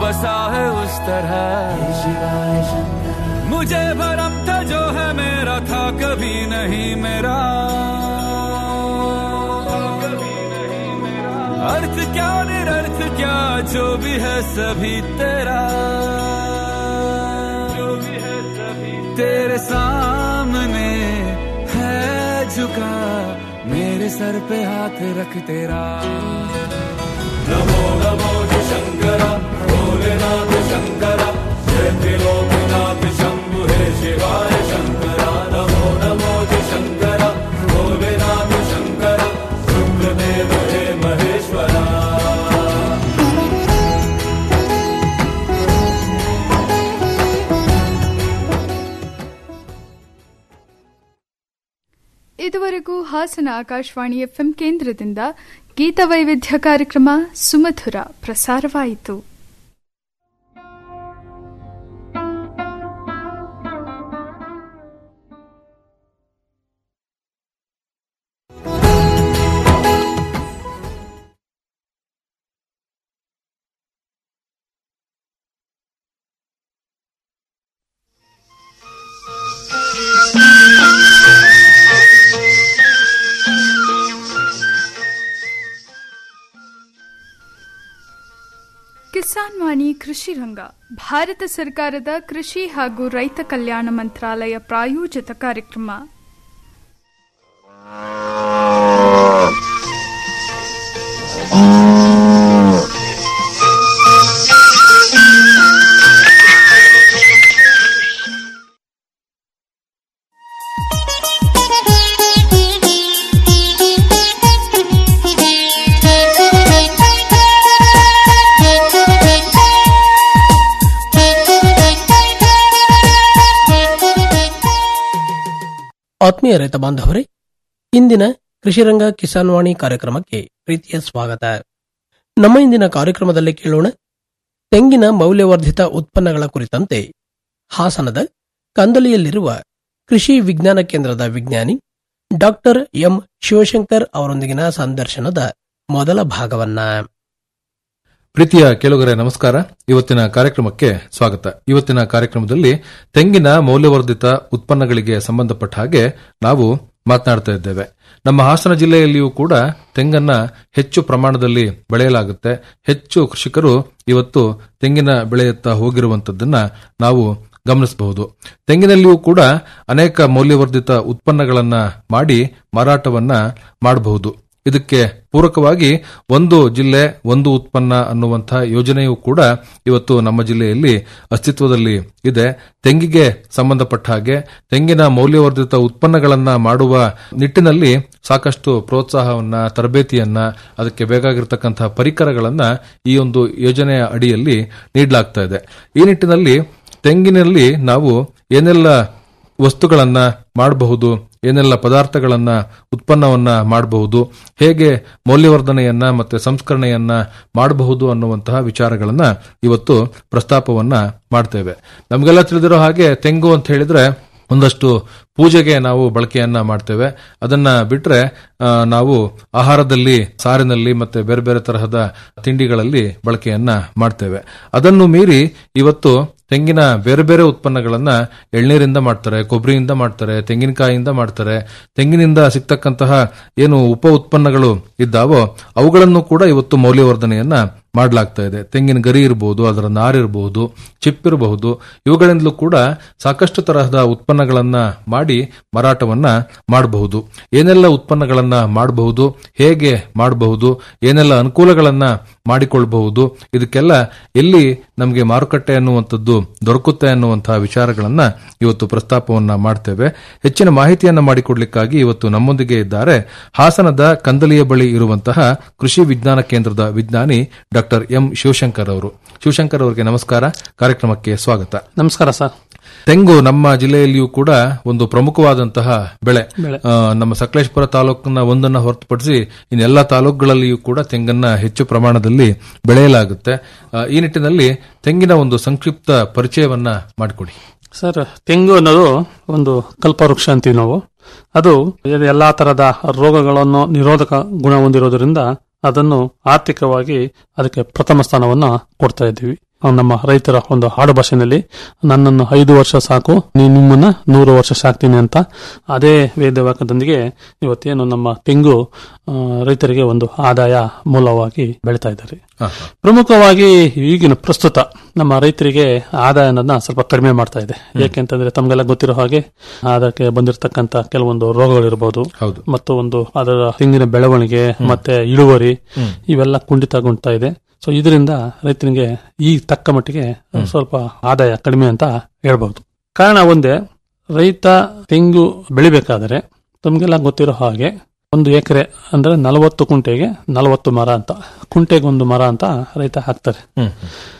बसा है उस तरह मुझे भरम था जो है मेरा था कभी नहीं मेरा अर्थ क्या निरर्थ क्या जो भी है सभी तेरा जो भी है सभी तेरे सामने है झुका मेरे सर पे हाथ रख तेरा नमो नमो जो शंकरा भोलेनाथ शंकरा जय त्रिलोकनाथ शंभु हे शिवाय शंकरा नमो नमो जो शंकरा भोलेनाथ शंकरा रुद्रदेव हे महेश्वरा ಇದುವರೆಗೂ ಹಾಸನ ಆಕಾಶವಾಣಿ ಎಫ್ಎಂ ಕೇಂದ್ರದಿಂದ ಗೀತವೈವಿಧ್ಯ ಕಾರ್ಯಕ್ರಮ ಸುಮಧುರ ಪ್ರಸಾರವಾಯಿತು ಕಿಸಾನ್ ವಾಣಿ ಕೃಷಿ ರಂಗ ಭಾರತ ಸರ್ಕಾರದ ಕೃಷಿ ಹಾಗೂ ರೈತ ಕಲ್ಯಾಣ ಮಂತ್ರಾಲಯ ಪ್ರಾಯೋಜಿತ ಕಾರ್ಯಕ್ರಮ ಆತ್ಮೀಯ ರೈತ ಬಾಂಧವರೇ ಇಂದಿನ ಕೃಷಿರಂಗ ಕಿಸಾನ್ ವಾಣಿ ಕಾರ್ಯಕ್ರಮಕ್ಕೆ ಪ್ರೀತಿಯ ಸ್ವಾಗತ ನಮ್ಮ ಇಂದಿನ ಕಾರ್ಯಕ್ರಮದಲ್ಲಿ ಕೇಳೋಣ ತೆಂಗಿನ ಮೌಲ್ಯವರ್ಧಿತ ಉತ್ಪನ್ನಗಳ ಕುರಿತಂತೆ ಹಾಸನದ ಕಂದಲಿಯಲ್ಲಿರುವ ಕೃಷಿ ವಿಜ್ಞಾನ ಕೇಂದ್ರದ ವಿಜ್ಞಾನಿ ಡಾಕ್ಟರ್ ಎಂ ಶಿವಶಂಕರ್ ಅವರೊಂದಿಗಿನ ಸಂದರ್ಶನದ ಮೊದಲ ಭಾಗವನ್ನ ಪ್ರೀತಿಯ ಕೇಳುಗರೆ ನಮಸ್ಕಾರ ಇವತ್ತಿನ ಕಾರ್ಯಕ್ರಮಕ್ಕೆ ಸ್ವಾಗತ ಇವತ್ತಿನ ಕಾರ್ಯಕ್ರಮದಲ್ಲಿ ತೆಂಗಿನ ಮೌಲ್ಯವರ್ಧಿತ ಉತ್ಪನ್ನಗಳಿಗೆ ಸಂಬಂಧಪಟ್ಟ ಹಾಗೆ ನಾವು ಮಾತನಾಡ್ತಾ ಇದ್ದೇವೆ ನಮ್ಮ ಹಾಸನ ಜಿಲ್ಲೆಯಲ್ಲಿಯೂ ಕೂಡ ತೆಂಗನ್ನ ಹೆಚ್ಚು ಪ್ರಮಾಣದಲ್ಲಿ ಬೆಳೆಯಲಾಗುತ್ತೆ ಹೆಚ್ಚು ಕೃಷಿಕರು ಇವತ್ತು ತೆಂಗಿನ ಬೆಳೆಯತ್ತ ಹೋಗಿರುವಂತದ್ದನ್ನ ನಾವು ಗಮನಿಸಬಹುದು ತೆಂಗಿನಲ್ಲಿಯೂ ಕೂಡ ಅನೇಕ ಮೌಲ್ಯವರ್ಧಿತ ಉತ್ಪನ್ನಗಳನ್ನ ಮಾಡಿ ಮಾರಾಟವನ್ನ ಮಾಡಬಹುದು ಇದಕ್ಕೆ ಪೂರಕವಾಗಿ ಒಂದು ಜಿಲ್ಲೆ ಒಂದು ಉತ್ಪನ್ನ ಅನ್ನುವಂತಹ ಯೋಜನೆಯೂ ಕೂಡ ಇವತ್ತು ನಮ್ಮ ಜಿಲ್ಲೆಯಲ್ಲಿ ಅಸ್ತಿತ್ವದಲ್ಲಿ ಇದೆ ತೆಂಗಿಗೆ ಸಂಬಂಧಪಟ್ಟ ಹಾಗೆ ತೆಂಗಿನ ಮೌಲ್ಯವರ್ಧಿತ ಉತ್ಪನ್ನಗಳನ್ನ ಮಾಡುವ ನಿಟ್ಟಿನಲ್ಲಿ ಸಾಕಷ್ಟು ಪ್ರೋತ್ಸಾಹವನ್ನ ತರಬೇತಿಯನ್ನ ಅದಕ್ಕೆ ಬೇಕಾಗಿರತಕ್ಕಂತಹ ಪರಿಕರಗಳನ್ನ ಈ ಒಂದು ಯೋಜನೆಯ ಅಡಿಯಲ್ಲಿ ನೀಡಲಾಗ್ತಾ ಇದೆ ಈ ನಿಟ್ಟಿನಲ್ಲಿ ತೆಂಗಿನಲ್ಲಿ ನಾವು ಏನೆಲ್ಲ ವಸ್ತುಗಳನ್ನ ಮಾಡಬಹುದು ಏನೆಲ್ಲ ಪದಾರ್ಥಗಳನ್ನ ಉತ್ಪನ್ನವನ್ನ ಮಾಡಬಹುದು ಹೇಗೆ ಮೌಲ್ಯವರ್ಧನೆಯನ್ನ ಮತ್ತೆ ಸಂಸ್ಕರಣೆಯನ್ನ ಮಾಡಬಹುದು ಅನ್ನುವಂತಹ ವಿಚಾರಗಳನ್ನ ಇವತ್ತು ಪ್ರಸ್ತಾಪವನ್ನ ಮಾಡ್ತೇವೆ ನಮಗೆಲ್ಲ ತಿಳಿದಿರೋ ಹಾಗೆ ತೆಂಗು ಅಂತ ಹೇಳಿದ್ರೆ ಒಂದಷ್ಟು ಪೂಜೆಗೆ ನಾವು ಬಳಕೆಯನ್ನ ಮಾಡ್ತೇವೆ ಅದನ್ನ ಬಿಟ್ರೆ ಆ, ನಾವು ಆಹಾರದಲ್ಲಿ ಸಾರಿನಲ್ಲಿ ಮತ್ತೆ ಬೇರೆ ಬೇರೆ ತರಹದ ತಿಂಡಿಗಳಲ್ಲಿ ಬಳಕೆಯನ್ನ ಮಾಡ್ತೇವೆ ಅದನ್ನು ಮೀರಿ ಇವತ್ತು ತೆಂಗಿನ ಬೇರೆ ಬೇರೆ ಉತ್ಪನ್ನಗಳನ್ನ ಎಳ್ನೀರಿಂದ ಮಾಡ್ತಾರೆ ಕೊಬ್ಬರಿಯಿಂದ ಮಾಡ್ತಾರೆ ತೆಂಗಿನಕಾಯಿಯಿಂದ ಮಾಡ್ತಾರೆ ತೆಂಗಿನಿಂದ ಸಿಗ್ತಕ್ಕಂತಹ ಏನು ಉಪ ಉತ್ಪನ್ನಗಳು ಇದ್ದಾವೋ ಅವುಗಳನ್ನು ಕೂಡ ಇವತ್ತು ಮೌಲ್ಯವರ್ಧನೆಯನ್ನ ಮಾಡಲಾಗ್ತಾ ಇದೆ ತೆಂಗಿನ ಗರಿ ಇರಬಹುದು ಅದರ ನಾರಿರಬಹುದು ಚಿಪ್ ಇರಬಹುದು ಇವುಗಳಿಂದಲೂ ಕೂಡ ಸಾಕಷ್ಟು ತರಹದ ಉತ್ಪನ್ನಗಳನ್ನ ಮಾಡಿ ಮಾರಾಟವನ್ನ ಮಾಡಬಹುದು ಏನೆಲ್ಲ ಉತ್ಪನ್ನಗಳನ್ನ ಮಾಡಬಹುದು ಹೇಗೆ ಮಾಡಬಹುದು ಏನೆಲ್ಲ ಅನುಕೂಲಗಳನ್ನ ಮಾಡಿಕೊಳ್ಬಹುದು ಇದಕ್ಕೆಲ್ಲ ಎಲ್ಲಿ ನಮಗೆ ಮಾರುಕಟ್ಟೆ ಅನ್ನುವಂಥದ್ದು ದೊರಕುತ್ತೆ ಅನ್ನುವಂತಹ ವಿಚಾರಗಳನ್ನ ಇವತ್ತು ಪ್ರಸ್ತಾಪವನ್ನ ಮಾಡ್ತೇವೆ ಹೆಚ್ಚಿನ ಮಾಹಿತಿಯನ್ನ ಮಾಡಿಕೊಡ್ಲಿಕ್ಕಾಗಿ ಇವತ್ತು ನಮ್ಮೊಂದಿಗೆ ಇದ್ದಾರೆ ಹಾಸನದ ಕಂದಲಿಯ ಬಳಿ ಇರುವಂತಹ ಕೃಷಿ ವಿಜ್ಞಾನ ಕೇಂದ್ರದ ವಿಜ್ಞಾನಿ ಡಾಕ್ಟರ್ ಎಂ ಶಿವಶಂಕರ್ ಅವರು ಶಿವಶಂಕರ್ ಅವರಿಗೆ ನಮಸ್ಕಾರ ಕಾರ್ಯಕ್ರಮಕ್ಕೆ ಸ್ವಾಗತ ನಮಸ್ಕಾರ ಸರ್ ತೆಂಗು ನಮ್ಮ ಜಿಲ್ಲೆಯಲ್ಲಿಯೂ ಕೂಡ ಒಂದು ಪ್ರಮುಖವಾದಂತಹ ಬೆಳೆ ಬೆಳೆ. ಆ, ನಮ್ಮ ಸಕಲೇಶ್ಪುರ ತಾಲೂಕನ್ನ ಒಂದನ್ನ ಹೊರತುಪಡಿಸಿ ಇನ್ನೆಲ್ಲ ತಾಲೂಕುಗಳಲ್ಲಿಯೂ ಕೂಡ ತೆಂಗನ್ನ ಹೆಚ್ಚು ಪ್ರಮಾಣದಲ್ಲಿ ಬೆಳೆಯಲಾಗುತ್ತೆ ಆ, ಈ ನಿಟ್ಟಿನಲ್ಲಿ ತೆಂಗಿನ ಒಂದು ಸಂಕ್ಷಿಪ್ತ ಪರಿಚಯವನ್ನ ಮಾಡಿಕೊಡಿ ಸರ್ ತೆಂಗು ಅನ್ನೋದು ಒಂದು ಕಲ್ಪವೃಕ್ಷ ಅಂತೀವಿ ನಾವು ಅದು ಎಲ್ಲಾ ತರದ ರೋಗಗಳನ್ನು ನಿರೋಧಕ ಗುಣ ಹೊಂದಿರೋದ್ರಿಂದ ಅದನ್ನು ಆರ್ಥಿಕವಾಗಿ ಅದಕ್ಕೆ ಪ್ರಥಮ ಸ್ಥಾನವನ್ನ ಕೊಡ್ತಾ ಇದ್ದೀವಿ ಆ, ನಮ್ಮ ರೈತರ ಒಂದು ಹಾಡು ಭಾಷೆನಲ್ಲಿ ನನ್ನನ್ನು ಐದು ವರ್ಷ ಸಾಕು ನೀನು ನಿಮ್ಮನ್ನ ನೂರು ವರ್ಷ ಸಾಕ್ತೀನಿ ಅಂತ ಅದೇ ವೇದವಾಕ್ಯದೊಂದಿಗೆ ಇವತ್ತೇನು ನಮ್ಮ ತೆಂಗು ಆ, ರೈತರಿಗೆ ಒಂದು ಆದಾಯ ಮೂಲವಾಗಿ ಬೆಳೀತಾ ಇದ್ದಾರೆ ಹ, ಹ. ಪ್ರಮುಖವಾಗಿ ಈಗಿನ ಪ್ರಸ್ತುತ ನಮ್ಮ ರೈತರಿಗೆ ಆದಾಯ ಅನ್ನೋದನ್ನ ಸ್ವಲ್ಪ ಕಡಿಮೆ ಮಾಡ್ತಾ ಇದೆ ಯಾಕೆಂತಂದ್ರೆ ತಮ್ಗೆಲ್ಲ ಗೊತ್ತಿರೋ ಹಾಗೆ ಅದಕ್ಕೆ ಬಂದಿರತಕ್ಕಂತ ಕೆಲವೊಂದು ರೋಗಗಳಿರ್ಬೋದು ಹೌದು ಮತ್ತು ಒಂದು ಅದರ ತೆಂಗಿನ ಬೆಳವಣಿಗೆ ಮತ್ತೆ ಇಳುವರಿ ಇವೆಲ್ಲ ಕುಂಠಿತಗೊಳ್ತಾ ಇದೆ ಸೊ ಇದರಿಂದ ರೈತನಿಗೆ ಈ ತಕ್ಕ ಮಟ್ಟಿಗೆ ಸ್ವಲ್ಪ ಆದಾಯ ಕಡಿಮೆ ಅಂತ ಹೇಳ್ಬಹುದು ಕಾರಣ ಒಂದೇ ರೈತ ತೆಂಗು ಬೆಳಿಬೇಕಾದರೆ ತಮ್ಗೆಲ್ಲ ಗೊತ್ತಿರೋ ಹಾಗೆ ಒಂದು ಎಕರೆ ಅಂದ್ರೆ ನಲವತ್ತು ಕುಂಟೆಗೆ ನಲವತ್ತು ಮರ ಅಂತ ಕುಂಟೆಗೆ ಒಂದು ಮರ ಅಂತ ರೈತ ಹಾಕ್ತಾರೆ ಹ್ಮ್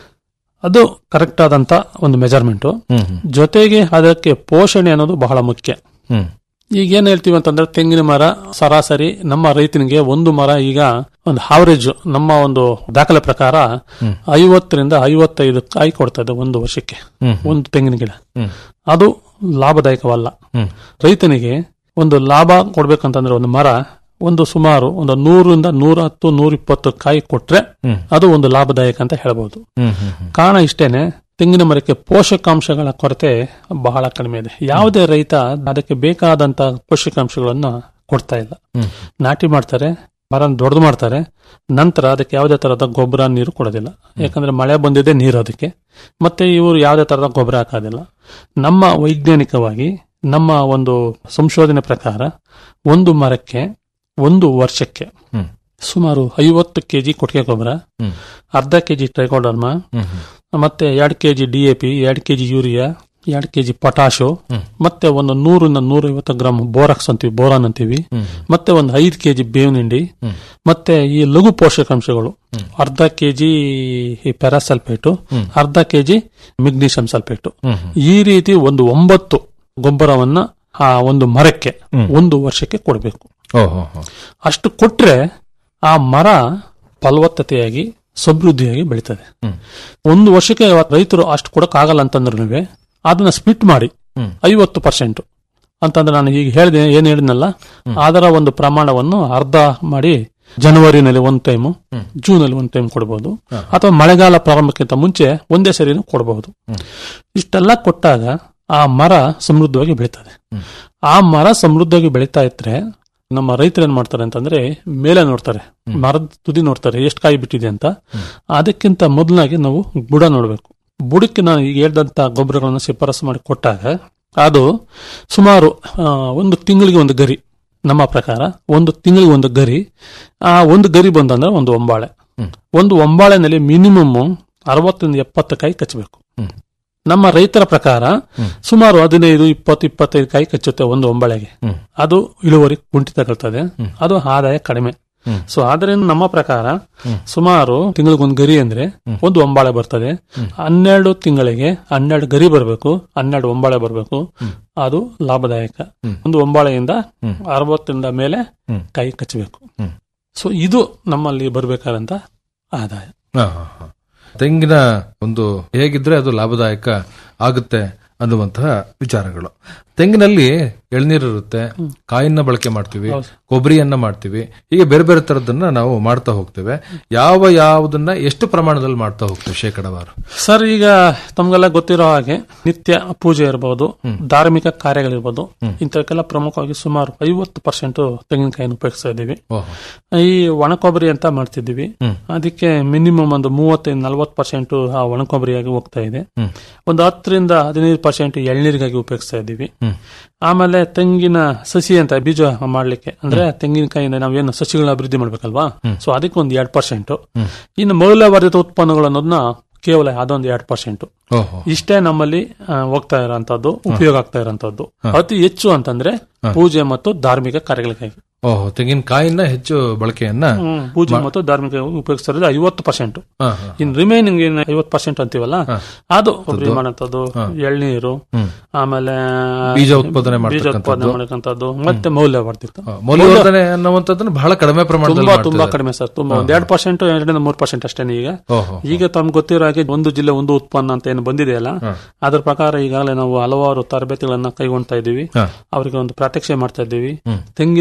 ಅದು ಕರೆಕ್ಟ್ ಆದಂತ ಒಂದು ಮೆಜರ್ಮೆಂಟ್ ಹ್ಮ್ ಹ್ಮ್ ಜೊತೆಗೆ ಅದಕ್ಕೆ ಪೋಷಣೆ ಅನ್ನೋದು ಬಹಳ ಮುಖ್ಯ ಹ್ಮ್ ಈಗ ಏನ್ ಹೇಳ್ತೀವಿ ಅಂತಂದ್ರೆ ತೆಂಗಿನ ಮರ ಸರಾಸರಿ ನಮ್ಮ ರೈತನಿಗೆ ಒಂದು ಮರ ಈಗ ಒಂದು ಆವರೇಜ್ ನಮ್ಮ ಒಂದು ದಾಖಲೆ ಪ್ರಕಾರ ಐವತ್ತರಿಂದ ಐವತ್ತೈದು ಕಾಯಿ ಕೊಡ್ತಾ ಇದೆ ಒಂದು ವರ್ಷಕ್ಕೆ ಹ್ಮ್. ಒಂದು ತೆಂಗಿನ ಗಿಡ ಹ್ಮ್. ಅದು ಲಾಭದಾಯಕವಲ್ಲ ಹ್ಮ್. ರೈತನಿಗೆ ಒಂದು ಲಾಭ ಕೊಡ್ಬೇಕಂತಂದ್ರೆ ಒಂದು ಮರ ಒಂದು ಸುಮಾರು ಒಂದು ನೂರಿಂದ ನೂರ ಹತ್ತು ನೂರ ಇಪ್ಪತ್ತು ಕಾಯಿ ಕೊಟ್ರೆ ಹ್ಮ್. ಅದು ಒಂದು ಲಾಭದಾಯಕ ಅಂತ ಹೇಳ್ಬೋದು ಹ್ಮ್ ಹ್ಮ್ ಹ್ಮ್ ಕಾರಣ ಇಷ್ಟೇನೆ ತೆಂಗಿನ ಮರಕ್ಕೆ ಪೋಷಕಾಂಶಗಳ ಕೊರತೆ ಬಹಳ ಕಡಿಮೆ ಇದೆ ಯಾವುದೇ ರೈತ ಅದಕ್ಕೆ ಬೇಕಾದಂತ ಪೋಷಕಾಂಶಗಳನ್ನ ಕೊಡ್ತಾ ಇಲ್ಲ ಹ್ಮ್. ನಾಟಿ ಮಾಡ್ತಾರೆ ಮರ ದೊಡ್ಡದು ಮಾಡ್ತಾರೆ ನಂತರ ಅದಕ್ಕೆ ಯಾವುದೇ ತರಹದ ಗೊಬ್ಬರ ನೀರು ಕೊಡೋದಿಲ್ಲ ಯಾಕಂದ್ರೆ ಮಳೆ ಬಂದಿದೆ ನೀರು ಅದಕ್ಕೆ ಮತ್ತೆ ಇವರು ಯಾವುದೇ ತರಹದ ಗೊಬ್ಬರ ಹಾಕೋದಿಲ್ಲ ನಮ್ಮ ವೈಜ್ಞಾನಿಕವಾಗಿ ನಮ್ಮ ಒಂದು ಸಂಶೋಧನೆ ಪ್ರಕಾರ ಒಂದು ಮರಕ್ಕೆ ಒಂದು ವರ್ಷಕ್ಕೆ ಹ್ಮ್. ಸುಮಾರು ಐವತ್ತು ಕೆಜಿ ಕೊಟ್ಟಿಗೆ ಗೊಬ್ಬರ ಹ್ಮ್. ಅರ್ಧ ಕೆಜಿ ಟ್ರೈಕೋಡರ್ಮ ಹ್ಮ್ ಹ್ಮ್ ಮತ್ತೆ ಎರಡು ಕೆಜಿ ಡಿ ಎ ಪಿ ಎರಡು ಕೆಜಿ ಯೂರಿಯಾ ಎರಡು ಕೆಜಿ ಪೊಟಾಶು ಹ್ಮ್. ಮತ್ತೆ ಒಂದು ನೂರಿಂದ ನೂರೈವತ್ತು ಗ್ರಾಮ್ ಬೋರಾಕ್ಸ್ ಅಂತೀವಿ ಬೋರಾನ್ ಅಂತೀವಿ ಹ್ಮ್. ಮತ್ತೆ ಒಂದು ಐದು ಕೆಜಿ ಬೇವಿನ ಹಿಂಡಿ ಹ್ಮ್. ಮತ್ತೆ ಈ ಲಘು ಪೋಷಕಾಂಶಗಳು ಅರ್ಧ ಕೆಜಿ ಪ್ಯಾರಾಸಲ್ಫೇಟು ಹ್ಮ್. ಅರ್ಧ ಕೆಜಿ ಮೆಗ್ನೀಷಿಯಂ ಸಲ್ಫೇಟು ಹ್ಮ್ ಹ್ಮ್ ಈ ರೀತಿ ಒಂದು ಒಂಬತ್ತು ಗೊಬ್ಬರವನ್ನ ಆ ಒಂದು ಮರಕ್ಕೆ ಹ್ಮ್. ಒಂದು ವರ್ಷಕ್ಕೆ ಕೊಡಬೇಕು ಓ ಹೋ ಹೋ ಅಷ್ಟು ಕೊಟ್ರೆ ಆ ಮರ ಫಲವತ್ತತೆಯಾಗಿ ಸಮೃದ್ಧಿಯಾಗಿ ಬೆಳೀತದೆ ಹ್ಮ್. ಒಂದು ವರ್ಷಕ್ಕೆ ರೈತರು ಅಷ್ಟು ಕೊಡಕ್ ಆಗಲ್ಲ ಅಂತಂದ್ರೂ ಅದನ್ನ ಸ್ಪ್ಲಿಟ್ ಮಾಡಿ ಹ್ಮ್. ಐವತ್ತು ಪರ್ಸೆಂಟ್ ಅಂತಂದ್ರೆ ನಾನು ಈಗ ಹೇಳಿದೆ ಏನ್ ಹೇಳಿದ್ನಲ್ಲ ಅದರ ಒಂದು ಪ್ರಮಾಣವನ್ನು ಅರ್ಧ ಮಾಡಿ ಜನವರಿನಲ್ಲಿ ಒಂದು ಟೈಮು ಜೂನ್ ಅಲ್ಲಿ ಒಂದು ಟೈಮ್ ಕೊಡಬಹುದು ಅಥವಾ ಮಳೆಗಾಲ ಪ್ರಾರಂಭಕ್ಕಿಂತ ಮುಂಚೆ ಒಂದೇ ಸರಿನೂ ಕೊಡಬಹುದು ಇಷ್ಟೆಲ್ಲ ಕೊಟ್ಟಾಗ ಆ ಮರ ಸಮೃದ್ಧವಾಗಿ ಬೆಳೀತದೆ ಆ ಮರ ಸಮೃದ್ಧವಾಗಿ ಬೆಳೀತಾ ಇದ್ರೆ ನಮ್ಮ ರೈತರು ಏನ್ ಮಾಡ್ತಾರೆ ಅಂತಂದ್ರೆ ಮೇಲೆ ನೋಡ್ತಾರೆ ಮರದ ತುದಿ ನೋಡ್ತಾರೆ ಎಷ್ಟು ಕಾಯಿ ಬಿಟ್ಟಿದೆ ಅಂತ ಅದಕ್ಕಿಂತ ಮೊದಲಾಗಿ ನಾವು ಬುಡ ನೋಡ್ಬೇಕು ಬುಡಕ್ಕೆ ನಾನು ಈಗ ಹೇಳ್ದಂತ ಗೊಬ್ಬರಗಳನ್ನು ಶಿಫಾರಸು ಮಾಡಿ ಕೊಟ್ಟಾಗ ಅದು ಸುಮಾರು ಆ, ಒಂದು ತಿಂಗಳಿಗೆ ಒಂದು ಗರಿ ನಮ್ಮ ಪ್ರಕಾರ ಒಂದು ತಿಂಗಳಿಗೆ ಒಂದು ಗರಿ ಆ ಒಂದು ಗರಿ ಬಂದಂದ್ರೆ ಒಂದು ಒಂಬಾಳೆ ಒಂದು ಒಂಬಾಳೆನಲ್ಲಿ ಮಿನಿಮಮ್ ಅರವತ್ತರಿಂದ ಎಪ್ಪತ್ತು ಕಾಯಿ ಕಚ್ಚಬೇಕು ಹ್ಮ್. ನಮ್ಮ ರೈತರ ಪ್ರಕಾರ ಸುಮಾರು ಹದಿನೈದು ಇಪ್ಪತ್ತು ಇಪ್ಪತ್ತೈದು ಕಾಯಿ ಕಚ್ಚುತ್ತೆ ಒಂದು ಒಂಬಳೆಗೆ ಹ್ಮ್. ಅದು ಇಳುವರಿ ಕುಂಠಿತಗೊಳ್ತದೆ ಅದು ಆದಾಯ ಕಡಿಮೆ ಹ್ಮ್. ಸೊ ಆದ್ರಿಂದ ನಮ್ಮ ಪ್ರಕಾರ ಸುಮಾರು ತಿಂಗಳಿಗೊಂದು ಗರಿ ಅಂದ್ರೆ ಒಂದು ಒಂಬಾಳೆ ಬರ್ತದೆ ಹನ್ನೆರಡು ತಿಂಗಳಿಗೆ ಹನ್ನೆರಡು ಗರಿ ಬರಬೇಕು ಹನ್ನೆರಡು ಒಂಬಾಳೆ ಬರಬೇಕು ಅದು ಲಾಭದಾಯಕ ಒಂದು ಒಂಬಾಳೆಯಿಂದ ಅರವತ್ತರಿಂದ ಮೇಲೆ ಹ್ಮ್. ಕೈ ಕಚ್ಚಬೇಕು ಹ್ಮ್. ಸೊ ಇದು ನಮ್ಮಲ್ಲಿ ಬರ್ಬೇಕಾದಂತ ಆದಾಯ ಹಾ, ಹಾ, ಹಾ. ತೆಂಗಿನ ಒಂದು ಹೇಗಿದ್ರೆ ಅದು ಲಾಭದಾಯಕ ಆಗುತ್ತೆ ಅನ್ನುವಂತಹ ವಿಚಾರಗಳು ತೆಂಗಿನಲ್ಲಿ ಎಳ್ನೀರು ಇರುತ್ತೆ ಕಾಯಿನ ಬಳಕೆ ಮಾಡ್ತೀವಿ ಕೊಬ್ಬರಿಯನ್ನ ಮಾಡ್ತೀವಿ ಹೀಗೆ ಬೇರೆ ಬೇರೆ ತರದನ್ನ ನಾವು ಮಾಡ್ತಾ ಹೋಗ್ತೇವೆ ಯಾವ ಯಾವುದನ್ನ ಎಷ್ಟು ಪ್ರಮಾಣದಲ್ಲಿ ಮಾಡ್ತಾ ಹೋಗ್ತೇವೆ ಶೇಕಡವಾರು ಸರ್ ಈಗ ತಮ್ಗೆಲ್ಲ ಗೊತ್ತಿರೋ ಹಾಗೆ ನಿತ್ಯ ಪೂಜೆ ಇರಬಹುದು ಧಾರ್ಮಿಕ ಕಾರ್ಯಗಳಿರ್ಬೋದು ಇಂಥವಕ್ಕೆಲ್ಲ ಪ್ರಮುಖವಾಗಿ ಸುಮಾರು ಐವತ್ತು ಪರ್ಸೆಂಟ್ ತೆಂಗಿನಕಾಯಿನ ಉಪಯೋಗಿಸ್ತಾ ಇದ್ದೀವಿ ಓಹೋ ಈ ಒಣ ಕೊಬ್ಬರಿ ಅಂತ ಮಾಡ್ತಿದ್ದೀವಿ ಅದಕ್ಕೆ ಮಿನಿಮಮ್ ಒಂದು ಮೂವತ್ತೈದು ನಲ್ವತ್ತು ಪರ್ಸೆಂಟ್ ಆ ಒಣ ಕೊಬ್ಬರಿಯಾಗಿ ಹೋಗ್ತಾ ಇದೆ ಹ್ಮ್. ಒಂದು ಹತ್ತರಿಂದ ಹದಿನೈದು ಪರ್ಸೆಂಟ್ ಎಳ್ನೀರಿಗಾಗಿ ಉಪಯೋಗಿಸ್ತಾ ಇದ್ದೀವಿ ಹ್ಮ್. ಆಮೇಲೆ ತೆಂಗಿನ ಸಸಿ ಅಂತ ಬೀಜ ಮಾಡ್ಲಿಕ್ಕೆ ಅಂದ್ರೆ ತೆಂಗಿನಕಾಯಿಯಿಂದ ನಾವೇನು ಸಸಿಗಳನ್ನ ಅಭಿವೃದ್ಧಿ ಮಾಡ್ಬೇಕಲ್ವಾ ಸೊ ಅದಕ್ಕೆ ಒಂದು ಎರಡ್ ಪರ್ಸೆಂಟ್ ಇನ್ನು ಮೌಲ್ಯವರ್ಧಿತ ಉತ್ಪನ್ನಗಳು ಅನ್ನೋದನ್ನ ಕೇವಲ ಅದೊಂದು ಎರಡ್ ಪರ್ಸೆಂಟ್ ಓಹೋ ಇಷ್ಟೇ ನಮ್ಮಲ್ಲಿ ಆ, ಹೋಗ್ತಾ ಇರೋಂಥದ್ದು ಉಪಯೋಗ ಆಗ್ತಾ ಇರೋಂಥದ್ದು ಅತಿ ಹೆಚ್ಚು ಅಂತಂದ್ರೆ ಪೂಜೆ ಮತ್ತು ಧಾರ್ಮಿಕ ಕಾರ್ಯಗಳಿಗಾಗಿ ಓಹೋ ತೆಂಗಿನಕಾಯಿನ ಹೆಚ್ಚು ಬಳಕೆಯನ್ನ ಹ್ಮ್, ಪೂಜೆ ಮತ್ತು ಧಾರ್ಮಿಕ ಉಪಯೋಗಿಸ್ತಾ ಐವತ್ತು ಪರ್ಸೆಂಟ್ ಹಾ, ಹಾ. ಇನ್ ರಿಮೈನಿಂಗ್ ಏನ್ ಐವತ್ತು ಪರ್ಸೆಂಟ್ ಅಂತೀವಲ್ಲ ಅದು ಕೊಬ್ಬರಿ ಮಾಡೋಂಥದ್ದು ಎಳ್ನೀರು ಆಮೇಲೆ ಬೀಜ ಉತ್ಪಾದನೆ ಬೀಜ ಮಾಡ್ತಕ್ಕಂಥದ್ದು. ಉತ್ಪಾದನೆ ಮಾಡಕ್ಕಂಥದ್ದು ಮತ್ತೆ ಮೌಲ್ಯವರ್ಧಿತ ಆ, ಮೌಲ್ಯವರ್ಧನೆ ಅನ್ನುವಂಥದ್ದನ್ನ ಬಹಳ ಕಡಿಮೆ ಪ್ರಮಾಣದಲ್ಲಿ ತುಂಬಾ ಮಾಡ್ತಾ ತುಂಬಾ ಇದ್ದಾರೆ. ಕಡಿಮೆ ಸರ್ ತುಂಬಾ ಒಂದ್ ಎರಡು ಪರ್ಸೆಂಟ್ ಎರಡರಿಂದ ಮೂರು ಪರ್ಸೆಂಟ್ ಅಷ್ಟೇ ಈಗ ಓಹೋ ಈಗ ತಮ್ಗೆ ಗೊತ್ತಿರೋ ಹಾಗೆ ಒಂದು ಜಿಲ್ಲೆ ಒಂದು ಉತ್ಪನ್ನ ಅಂತ ಏನು ಬಂದಿದೆಯಲ್ಲ ಅದ್ರ ಪ್ರಕಾರ ಈಗಾಗಲೇ ನಾವು ಹಲವಾರು ತರಬೇತಿಗಳನ್ನ ಕೈಗೊಳ್ತಾ ಇದ್ದೀವಿ ಹಾ. ಅವರಿಗೆ ಒಂದು ಪ್ರಾತ್ಯಕ್ಷೆ ಮಾಡ್ತಾ ಇದ್ದೀವಿ ತೆಂಗಿನ ಮೌಲ್ಯವರ್ಧಿತ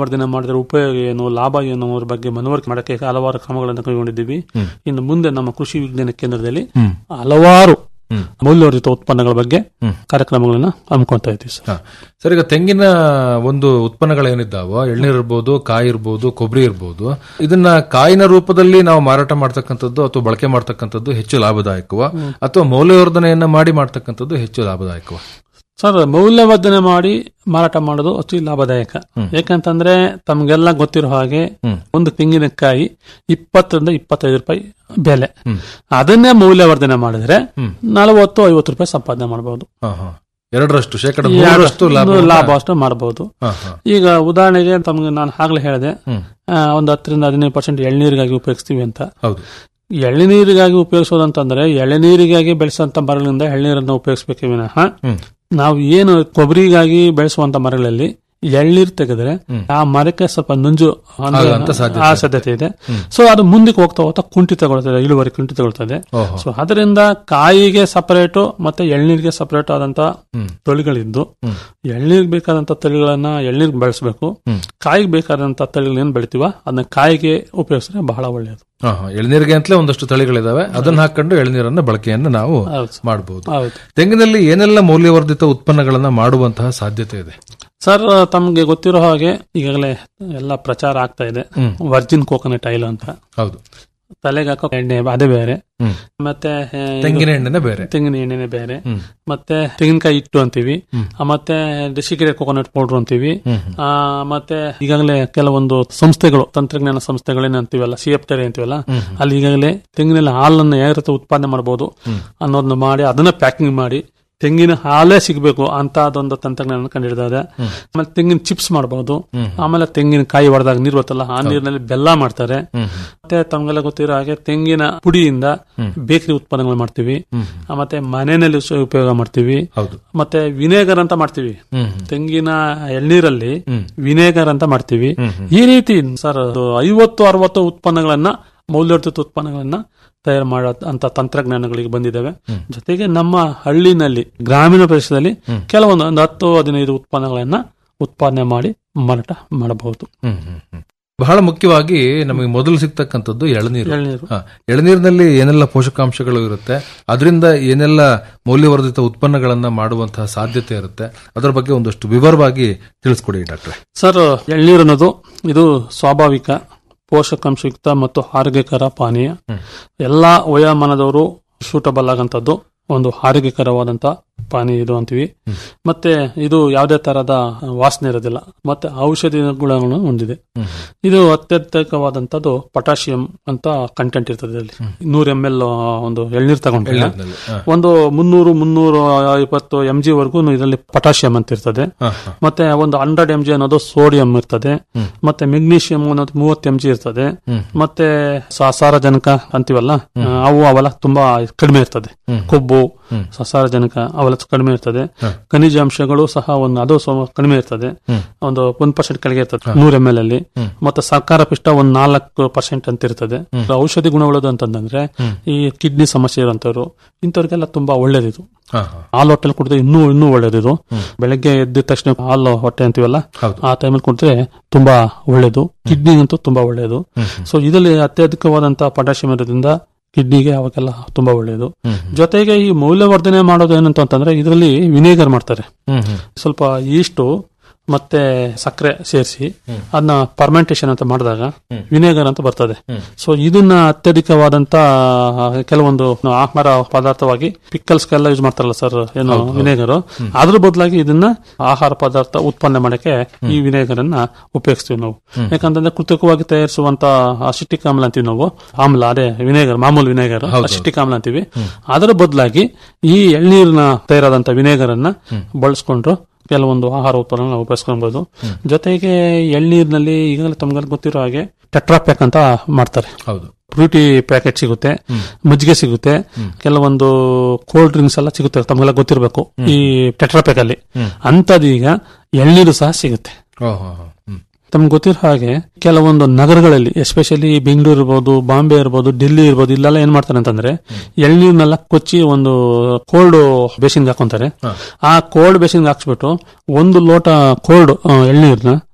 ಮೌಲ್ಯವರ್ಧನೆ ಮಾಡಿದ್ರೆ ಉಪಯೋಗ ಏನು ಲಾಭ ಏನು ಅನ್ನೋದ್ರ ಬಗ್ಗೆ ಮನವರಿಕೆ ಮಾಡಕ್ಕೆ ಹಲವಾರು ಕ್ರಮಗಳನ್ನು ಕೈಗೊಂಡಿದ್ದೀವಿ ಇನ್ನು ಮುಂದೆ ನಮ್ಮ ಕೃಷಿ ವಿಜ್ಞಾನ ಕೇಂದ್ರದಲ್ಲಿ ಹಲವಾರು ಮೌಲ್ಯವರ್ಧಿತ ಉತ್ಪನ್ನಗಳ ಬಗ್ಗೆ ಕಾರ್ಯಕ್ರಮಗಳನ್ನ ಹಮ್ಮಿಕೊಂತ ಇದ್ದೀವಿ ಸರ್ ಹ. ಸರ್ ಈಗ ತೆಂಗಿನ ಒಂದು ಉತ್ಪನ್ನಗಳೇನಿದ್ದಾವೋ ಎಳ್ನೀರ್ ಇರ್ಬೋದು ಕಾಯಿ ಇರ್ಬೋದು ಕೊಬ್ಬರಿ ಇರ್ಬೋದು ಇದನ್ನ ಕಾಯಿನ ರೂಪದಲ್ಲಿ ನಾವು ಮಾರಾಟ ಮಾಡ್ತಕ್ಕಂಥದ್ದು ಅಥವಾ ಬಳಕೆ ಮಾಡ್ತಕ್ಕಂಥದ್ದು ಹೆಚ್ಚು ಲಾಭದಾಯಕವ ಅಥವಾ ಮೌಲ್ಯವರ್ಧನೆಯನ್ನ ಮಾಡಿ ಮಾಡ್ತಕ್ಕಂಥದ್ದು ಹೆಚ್ಚು ಲಾಭದಾಯಕವ ಸರ್ ಮೌಲ್ಯವರ್ಧನೆ ಮಾಡಿ ಮಾರಾಟ ಮಾಡೋದು ಅತಿ ಲಾಭದಾಯಕ ಯಾಕಂತಂದ್ರೆ ತಮ್ಗೆಲ್ಲ ಗೊತ್ತಿರೋ ಹಾಗೆ ಒಂದು ತೆಂಗಿನಕಾಯಿ ಇಪ್ಪತ್ತರಿಂದ ಇಪ್ಪತ್ತೈದು ರೂಪಾಯಿ ಬೆಲೆ ಅದನ್ನೇ ಮೌಲ್ಯವರ್ಧನೆ ಮಾಡಿದ್ರೆ ನಲವತ್ತು ಐವತ್ತು ರೂಪಾಯಿ ಸಂಪಾದನೆ ಮಾಡಬಹುದು ಹ, ಹ. ಎರಡರಷ್ಟು ಶೇಕಡ ಮೂರರಷ್ಟು ಲಾಭ ಲಾಭ ಅಷ್ಟು ಮಾಡಬಹುದು ಹ, ಹ. ಈಗ ಉದಾಹರಣೆಗೆ ತಮ್ಗೆ ನಾನು ಆಗ್ಲೇ ಹೇಳಿದೆ ಆ, ಒಂದು ಹತ್ತರಿಂದ ಹದಿನೈದು ಪರ್ಸೆಂಟ್ ಎಳ್ನೀರಿಗಾಗಿ ಉಪಯೋಗಿಸ್ತೀವಿ ಅಂತ ಹೌದು ಎಳ್ನೀರಿಗಾಗಿ ಉಪಯೋಗಿಸೋದಂತಂದ್ರೆ ಎಳೆನೀರಿಗಾಗಿ ಬೆಳೆಸಂತ ಮರಗಳಿಂದ ಎಳ್ನೀರನ್ನು ಉಪಯೋಗಿಸಬೇಕೆ ವಿನಃ ನಾವು ಏನು ಕೊಬ್ಬರಿಗಾಗಿ ಬೆಳೆಸುವಂತ ಮರಗಳಲ್ಲಿ ಎಳ್ನೀರು ತೆಗೆದ್ರೆ ಆ ಮರಕ್ಕೆ ಸ್ವಲ್ಪ ನಂಜು ಅಂದ್ರೆ ಆಗುವಂತ ಸಾಧ್ಯತೆ ಆ ಸಾಧ್ಯತೆ ಇದೆ ಸೊ ಅದು ಮುಂದಕ್ಕೆ ಹೋಗ್ತಾ ಹೋಗ್ತಾ ಕುಂಠಿತಗೊಳ್ತದೆ ಇಳುವರಿ ಕುಂಠಿತಗೊಳ್ತದೆ ಓಹೋ. ಸೊ ಅದರಿಂದ ಕಾಯಿಗೆ ಸಪರೇಟ್ ಮತ್ತೆ ಎಳ್ನೀರಿಗೆ ಸಪರೇಟ್ ಆದಂತ ತಳಿಗಳಿದ್ದು ಎಳ್ನೀರಿಗೆ ಬೇಕಾದಂತ ತಳಿಗಳನ್ನ ಎಳ್ನೀರ್ಗೆ ಬೆಳೆಸಬೇಕು ಕಾಯಿಗೆ ಬೇಕಾದಂತ ತಳಿಗಳೇನು ಬೆಳಿತೀವ ಅದನ್ನ ಕಾಯಿಗೆ ಉಪಯೋಗಿಸಿದ್ರೆ ಬಹಳ ಒಳ್ಳೆಯದು ಹ, ಹ. ಎಳ್ನೀರಿಗೆ ಅಂತಲೇ ಒಂದಷ್ಟು ತಳಿಗಳಿದಾವೆ ಅದನ್ನ ಹಾಕೊಂಡು ಎಳ್ನೀರನ್ನ ಬಳಕೆಯನ್ನ ನಾವು ಹೌದು ಸರ್. ಮಾಡಬಹುದು ಹೌದು ತೆಂಗಿನಲ್ಲಿ ಏನೆಲ್ಲ ಮೌಲ್ಯವರ್ಧಿತ ಉತ್ಪನ್ನಗಳನ್ನ ಮಾಡುವಂತಹ ಸಾಧ್ಯತೆ ಇದೆ ಸರ್ ತಮ್ಗೆ ಗೊತ್ತಿರೋ ಹಾಗೆ ಈಗಾಗಲೇ ಎಲ್ಲ ಪ್ರಚಾರ ಆಗ್ತಾ ಇದೆ ವರ್ಜಿನ್ ಕೋಕೋನಟ್ ಆಯಿಲ್ ಅಂತ ಹೌದು ತಲೆಗೆ ಹಾಕೋ ಎಣ್ಣೆ ಅದೇ ಬೇರೆ ಹ್ಮ್. ಮತ್ತೆ ಆ, ಇದು ತೆಂಗಿನ ಎಣ್ಣೆನೆ ಬೇರೆ ತೆಂಗಿನ ಎಣ್ಣೆನೆ ಬೇರೆ ಮತ್ತೆ ತೆಂಗಿನಕಾಯಿ ಹಿಟ್ಟು ಅಂತೀವಿ ಆ, ಮತ್ತೆ ಡಿಸಿಕೆರೆ ಕೋಕೋನಟ್ ಪೌಡರ್ ಅಂತೀವಿ ಆ, ಮತ್ತೆ ಈಗಾಗಲೇ ಕೆಲವೊಂದು ಸಂಸ್ಥೆಗಳು ತಂತ್ರಜ್ಞಾನ ಸಂಸ್ಥೆಗಳೇನು ಅಂತೀವಲ್ಲ ಸಿ ಎಫ್ ಅಂತೀವಲ್ಲ ಅಲ್ಲಿ ಈಗಾಗಲೇ ತೆಂಗಿನಲ್ಲಿ ಹಾಲನ್ನು ಯಾವ ರೀತಿ ಉತ್ಪಾದನೆ ಮಾಡಬಹುದು ಅನ್ನೋದನ್ನ ಮಾಡಿ ಅದನ್ನ ಪ್ಯಾಕಿಂಗ್ ಮಾಡಿ ತೆಂಗಿನ ಹಾಲೇ ಸಿಗಬೇಕು ಅಂತ ಅದೊಂದು ತಂತ್ರಜ್ಞಾನ ಕಂಡಿಡಿದಾರೆ ಆಮೇಲೆ ತೆಂಗಿನ ಚಿಪ್ಸ್ ಮಾಡಬಹುದು ಆಮೇಲೆ ತೆಂಗಿನ ಕಾಯಿ ಹೊಡೆದಾಗ ನೀರು ಬರ್ತಲ್ಲ ಆ ನೀರಿನಲ್ಲಿ ಬೆಲ್ಲ ಮಾಡ್ತಾರೆ ಮತ್ತೆ ತಮ್ಗೆಲ್ಲ ಗೊತ್ತಿರೋ ಹಾಗೆ ತೆಂಗಿನ ಪುಡಿಯಿಂದ ಬೇಕರಿ ಉತ್ಪನ್ನಗಳು ಮಾಡ್ತೀವಿ ಆ, ಮತ್ತೆ ಮನೆಯಲ್ಲಿ ಸ- ಉಪಯೋಗ ಮಾಡ್ತೀವಿ ಹೌದು ಮತ್ತೆ ವಿನೇಗರ್ ಅಂತ ಮಾಡ್ತೀವಿ ಹ್ಮ್ ತೆಂಗಿನ ಎಳ್ನೀರಲ್ಲಿ ವಿನೇಗರ್ ಅಂತ ಮಾಡ್ತೀವಿ ಈ ರೀತಿ ಸರ್ ಅದು ಐವತ್ತು ಅರವತ್ತು ಉತ್ಪನ್ನಗಳನ್ನ ಮೌಲ್ಯವರ್ಧಿತ ಉತ್ಪನ್ನಗಳನ್ನ ತಯಾರು ಮಾಡೋ ಅಂತ ತಂತ್ರಜ್ಞಾನಗಳಿಗೆ ಬಂದಿದ್ದಾವೆ ಜೊತೆಗೆ ನಮ್ಮ ಹಳ್ಳಿನಲ್ಲಿ ಗ್ರಾಮೀಣ ಪ್ರದೇಶದಲ್ಲಿ ಕೆಲವೊಂದು ಒಂದು ಹತ್ತು ಹದಿನೈದು ಉತ್ಪನ್ನಗಳನ್ನ ಉತ್ಪಾದನೆ ಮಾಡಿ ಮಾರಾಟ ಮಾಡಬಹುದು ಹ್ಮ್, ಹ್ಮ್, ಹ್ಮ್. ಬಹಳ ಮುಖ್ಯವಾಗಿ ನಮಗೆ ಮೊದಲು ಸಿಗ್ತಕ್ಕಂಥದ್ದು ಎಳನೀರು ಎಳ್ನೀರು ಹ, ಎಳನೀರಿನಲ್ಲಿ ಏನೆಲ್ಲ ಪೋಷಕಾಂಶಗಳು ಇರುತ್ತೆ ಅದರಿಂದ ಏನೆಲ್ಲ ಮೌಲ್ಯವರ್ಧಿತ ಉತ್ಪನ್ನಗಳನ್ನ ಮಾಡುವಂತಹ ಸಾಧ್ಯತೆ ಇರುತ್ತೆ ಅದರ ಬಗ್ಗೆ ಒಂದಷ್ಟು ವಿವರವಾಗಿ ತಿಳಿಸ್ಕೊಡಿ ಡಾಕ್ಟ್ರೆ ಸರ್ ಎಳ್ನೀರು ಅನ್ನೋದು ಇದು ಸ್ವಾಭಾವಿಕ ಪೋಷಕಾಂಶಯುಕ್ತ ಮತ್ತು ಆರೋಗ್ಯಕರ ಪಾನೀಯ ಎಲ್ಲಾ ವಯೋಮಾನದವರು ಸೂಟಬಲ್ ಆಗಂತದ್ದು ಒಂದು ಆರೋಗ್ಯಕರವಾದಂತ ಪಾನೀಯ ಇದು ಅಂತೀವಿ ಮತ್ತೆ ಇದು ಯಾವುದೇ ತರಹದ ವಾಸನೆ ಇರೋದಿಲ್ಲ ಮತ್ತೆ ಔಷಧಿ ಗುಣಗಳನ್ನು ಹೊಂದಿದೆ ಇದು ಅತ್ಯಧಿಕವಾದಂತದ್ದು ಪೊಟ್ಯಾಷಿಯಂ ಅಂತ ಕಂಟೆಂಟ್ ಇರ್ತದೆ ಇದರಲ್ಲಿ ನೂರ ಎಂ ಎಲ್ ಒಂದು ಎಳ್ನೀರು ತಗೊಂಡ್ರೆ ಎಳ್ನೀರಿನಲ್ಲಿ, ಹ. ಒಂದು ಮುನ್ನೂರು ಮುನ್ನೂರು ಇಪ್ಪತ್ತು ಎಂ ಜಿ ವರ್ಗು ಇದರಲ್ಲಿ ಪೊಟ್ಯಾಷಿಯಂ ಅಂತ ಇರ್ತದೆ ಹ, ಹ. ಮತ್ತೆ ಒಂದು ಹಂಡ್ರೆಡ್ ಎಂ ಜಿ ಅನ್ನೋದು ಸೋಡಿಯಂ ಇರ್ತದೆ ಮತ್ತೆ ಮೆಗ್ನೀಷಿಯಂ ಅನ್ನೋದು ಮೂವತ್ತು ಎಂ ಜಿ ಇರ್ತದೆ ಮತ್ತೆ ಸ- ಸಾರಜನಕ ಅಂತೀವಲ್ಲ ಆ, ಅವು ಅವೆಲ್ಲ ತುಂಬಾ ಕಡಿಮೆ ಇರ್ತದೆ ಕೊಬ್ಬು ಸಸಾರಜನಕ ಅವೆಲ್ಲ ಕಡಿಮೆ ಇರ್ತದೆ ಖನಿಜಾಂಶಗಳು ಸಹ ಒಂದು ಅದು ಸ್ವ- ಕಡಿಮೆ ಇರ್ತದೆ ಒಂದು ಒಂದ್ ಪರ್ಸೆಂಟ್ ಕೆಳಗೆ ಇರ್ತದೆ ನೂರ ಎಂ ಎಲ್ ಅಲ್ಲಿ ಮತ್ತೆ ಸರ್ಕಾರ ಪಿಷ್ಟ ಒಂದ್ ನಾಲ್ಕು ಪರ್ಸೆಂಟ್ ಅಂತ ಇರ್ತದೆ ಔಷಧಿ ಗುಣಗಳದು ಅಂತಂದ್ರೆ ಈ ಕಿಡ್ನಿ ಸಮಸ್ಯೆ ಇರೋಂಥವ್ರು ಇಂಥವ್ರಿಗೆಲ್ಲ ತುಂಬಾ ಒಳ್ಳೇದಿದು ಹ, ಹ. ಹಾಲು ಹೊಟ್ಟೆಲಿ ಕುಡಿದ್ರೆ ಇನ್ನೂ ಇನ್ನೂ ಒಳ್ಳೇದಿದು ಬೆಳಗ್ಗೆ ಎದ್ದ ತಕ್ಷಣ ಹಾಲು ಹೊಟ್ಟೆ ಅಂತೀವಲ್ಲ ಹೌದು. ಆ ಟೈಮಲ್ಲಿ ಕುಡಿದ್ರೆ ತುಂಬಾ ಒಳ್ಳೇದು ಕಿಡ್ನಿಗಂತೂ ತುಂಬಾ ಒಳ್ಳೇದು ಸೊ ಇದರಲ್ಲಿ ಅತ್ಯಧಿಕವಾದಂತಹ ಪೊಟ್ಯಾಷಿಯಂ ಇರೋದ್ರಿಂದ ಕಿಡ್ನಿಗೆ ಅವಾಗೆಲ್ಲ ತುಂಬಾ ಒಳ್ಳೇದು ಜೊತೆಗೆ ಈ ಮೌಲ್ಯವರ್ಧನೆ ಮಾಡೋದು ಏನಂತ ಅಂತಂದ್ರೆ ಇದರಲ್ಲಿ ವಿನೇಗರ್ ಮಾಡ್ತಾರೆ ಹ್ಮ್, ಹ್ಮ್. ಸ್ವಲ್ಪ ಈಸ್ಟು ಮತ್ತೆ ಸಕ್ಕರೆ ಸೇರಿಸಿ ಅದನ್ನ ಪರ್ಮೆಂಟೇಶನ್ ಅಂತ ಮಾಡಿದಾಗ ವಿನೇಗರ್ ಅಂತ ಬರ್ತದೆ ಸೊ ಇದನ್ನ ಅತ್ಯಧಿಕವಾದಂತ ಕೆಲವೊಂದು ಆಹಾರ ಪದಾರ್ಥವಾಗಿ ಪಿಕ್ಕಲ್ಸ್ಗೆಲ್ಲ ಯೂಸ್ ಮಾಡ್ತಾರಲ್ಲ ಸರ್ ಏನು ವಿನೇಗರ್ ಅದ್ರ ಬದಲಾಗಿ ಇದನ್ನ ಆಹಾರ ಪದಾರ್ಥ ಉತ್ಪನ್ನ ಮಾಡಕ್ಕೆ ಈ ವಿನೇಗರ್ ಅನ್ನ ಉಪಯೋಗಿಸ್ತೀವಿ ನಾವು ಯಾಕಂತಂದ್ರೆ ಕೃತಕವಾಗಿ ತಯಾರಿಸುವಂತ ಅಸಿಟಿಕ್ ಆಮ್ಲ ಅಂತೀವಿ ನಾವು ಆಮ್ಲ ಅದೇ ವಿನೇಗರ್ ಮಾಮೂಲು ವಿನೇಗರ್ ಅಸಿಟಿಕ್ ಆಮ್ಲ ಅಂತೀವಿ ಅದರ ಬದಲಾಗಿ ಈ ಎಳ್ನೀರಿನ ತಯಾರಾದಂತ ವಿನೇಗರ್ ಅನ್ನ ಬಳಸ್ಕೊಂಡ್ರು ಕೆಲವೊಂದು ಆಹಾರ ಉತ್ಪನ್ನ ಉಪಯೋಗಿಸ್ಕೊಬಹುದು ಜೊತೆಗೆ ಎಳ್ನೀರಿನಲ್ಲಿ ಈಗಾಗಲೇ ತಮ್ಗೆಲ್ಲ ಗೊತ್ತಿರೋ ಹಾಗೆ ಟೆಟ್ರಾಪ್ಯಾಕ್ ಅಂತ ಮಾಡ್ತಾರೆ ಹೌದು ಫ್ರೂಟಿ ಪ್ಯಾಕೆಟ್ ಸಿಗುತ್ತೆ ಮಜ್ಜಿಗೆ ಸಿಗುತ್ತೆ ಕೆಲವೊಂದು ಕೋಲ್ಡ್ ಡ್ರಿಂಕ್ಸ್ ಎಲ್ಲ ಸಿಗುತ್ತೆ ತಮ್ಗೆಲ್ಲ ಗೊತ್ತಿರಬೇಕು ಈ ಟೆಟ್ರಾಪ್ಯಾಕ್ ಅಲ್ಲಿ ಅಂತದೀಗ ಎಳ್ನೀರು ಸಹ ಸಿಗುತ್ತೆ ಓ, ಹ, ಹ. ಹ್ಮ್. ತಮ್ಗೆ ಗೊತ್ತಿರೋ ಹಾಗೆ ಕೆಲವೊಂದು ನಗರಗಳಲ್ಲಿ ಎಸ್ಪೆಷಲಿ ಬೆಂಗಳೂರು ಇರ್ಬೋದು ಬಾಂಬೆ ಇರ್ಬೋದು ಡೆಲ್ಲಿ ಇರ್ಬೋದು ಇಲ್ಲೆಲ್ಲ ಏನ್ ಮಾಡ್ತಾರೆ ಅಂತಂದ್ರೆ ಎಳ್ನೀರ್ನೆಲ್ಲ ಕೊಚ್ಚಿ ಒಂದು ಕೋಲ್ಡ್ ಬೇಸಿನ್ಗೆ ಹಾಕೊಂತಾರೆ ಆ ಕೋಲ್ಡ್ ಬೇಸಿನ್ಗೆ ಹಾಕ್ಸ್ಬಿಟ್ಟು ಒಂದು ಲೋಟ ಕೋಲ್ಡ್ ಎಳ್ನೀರ್ನ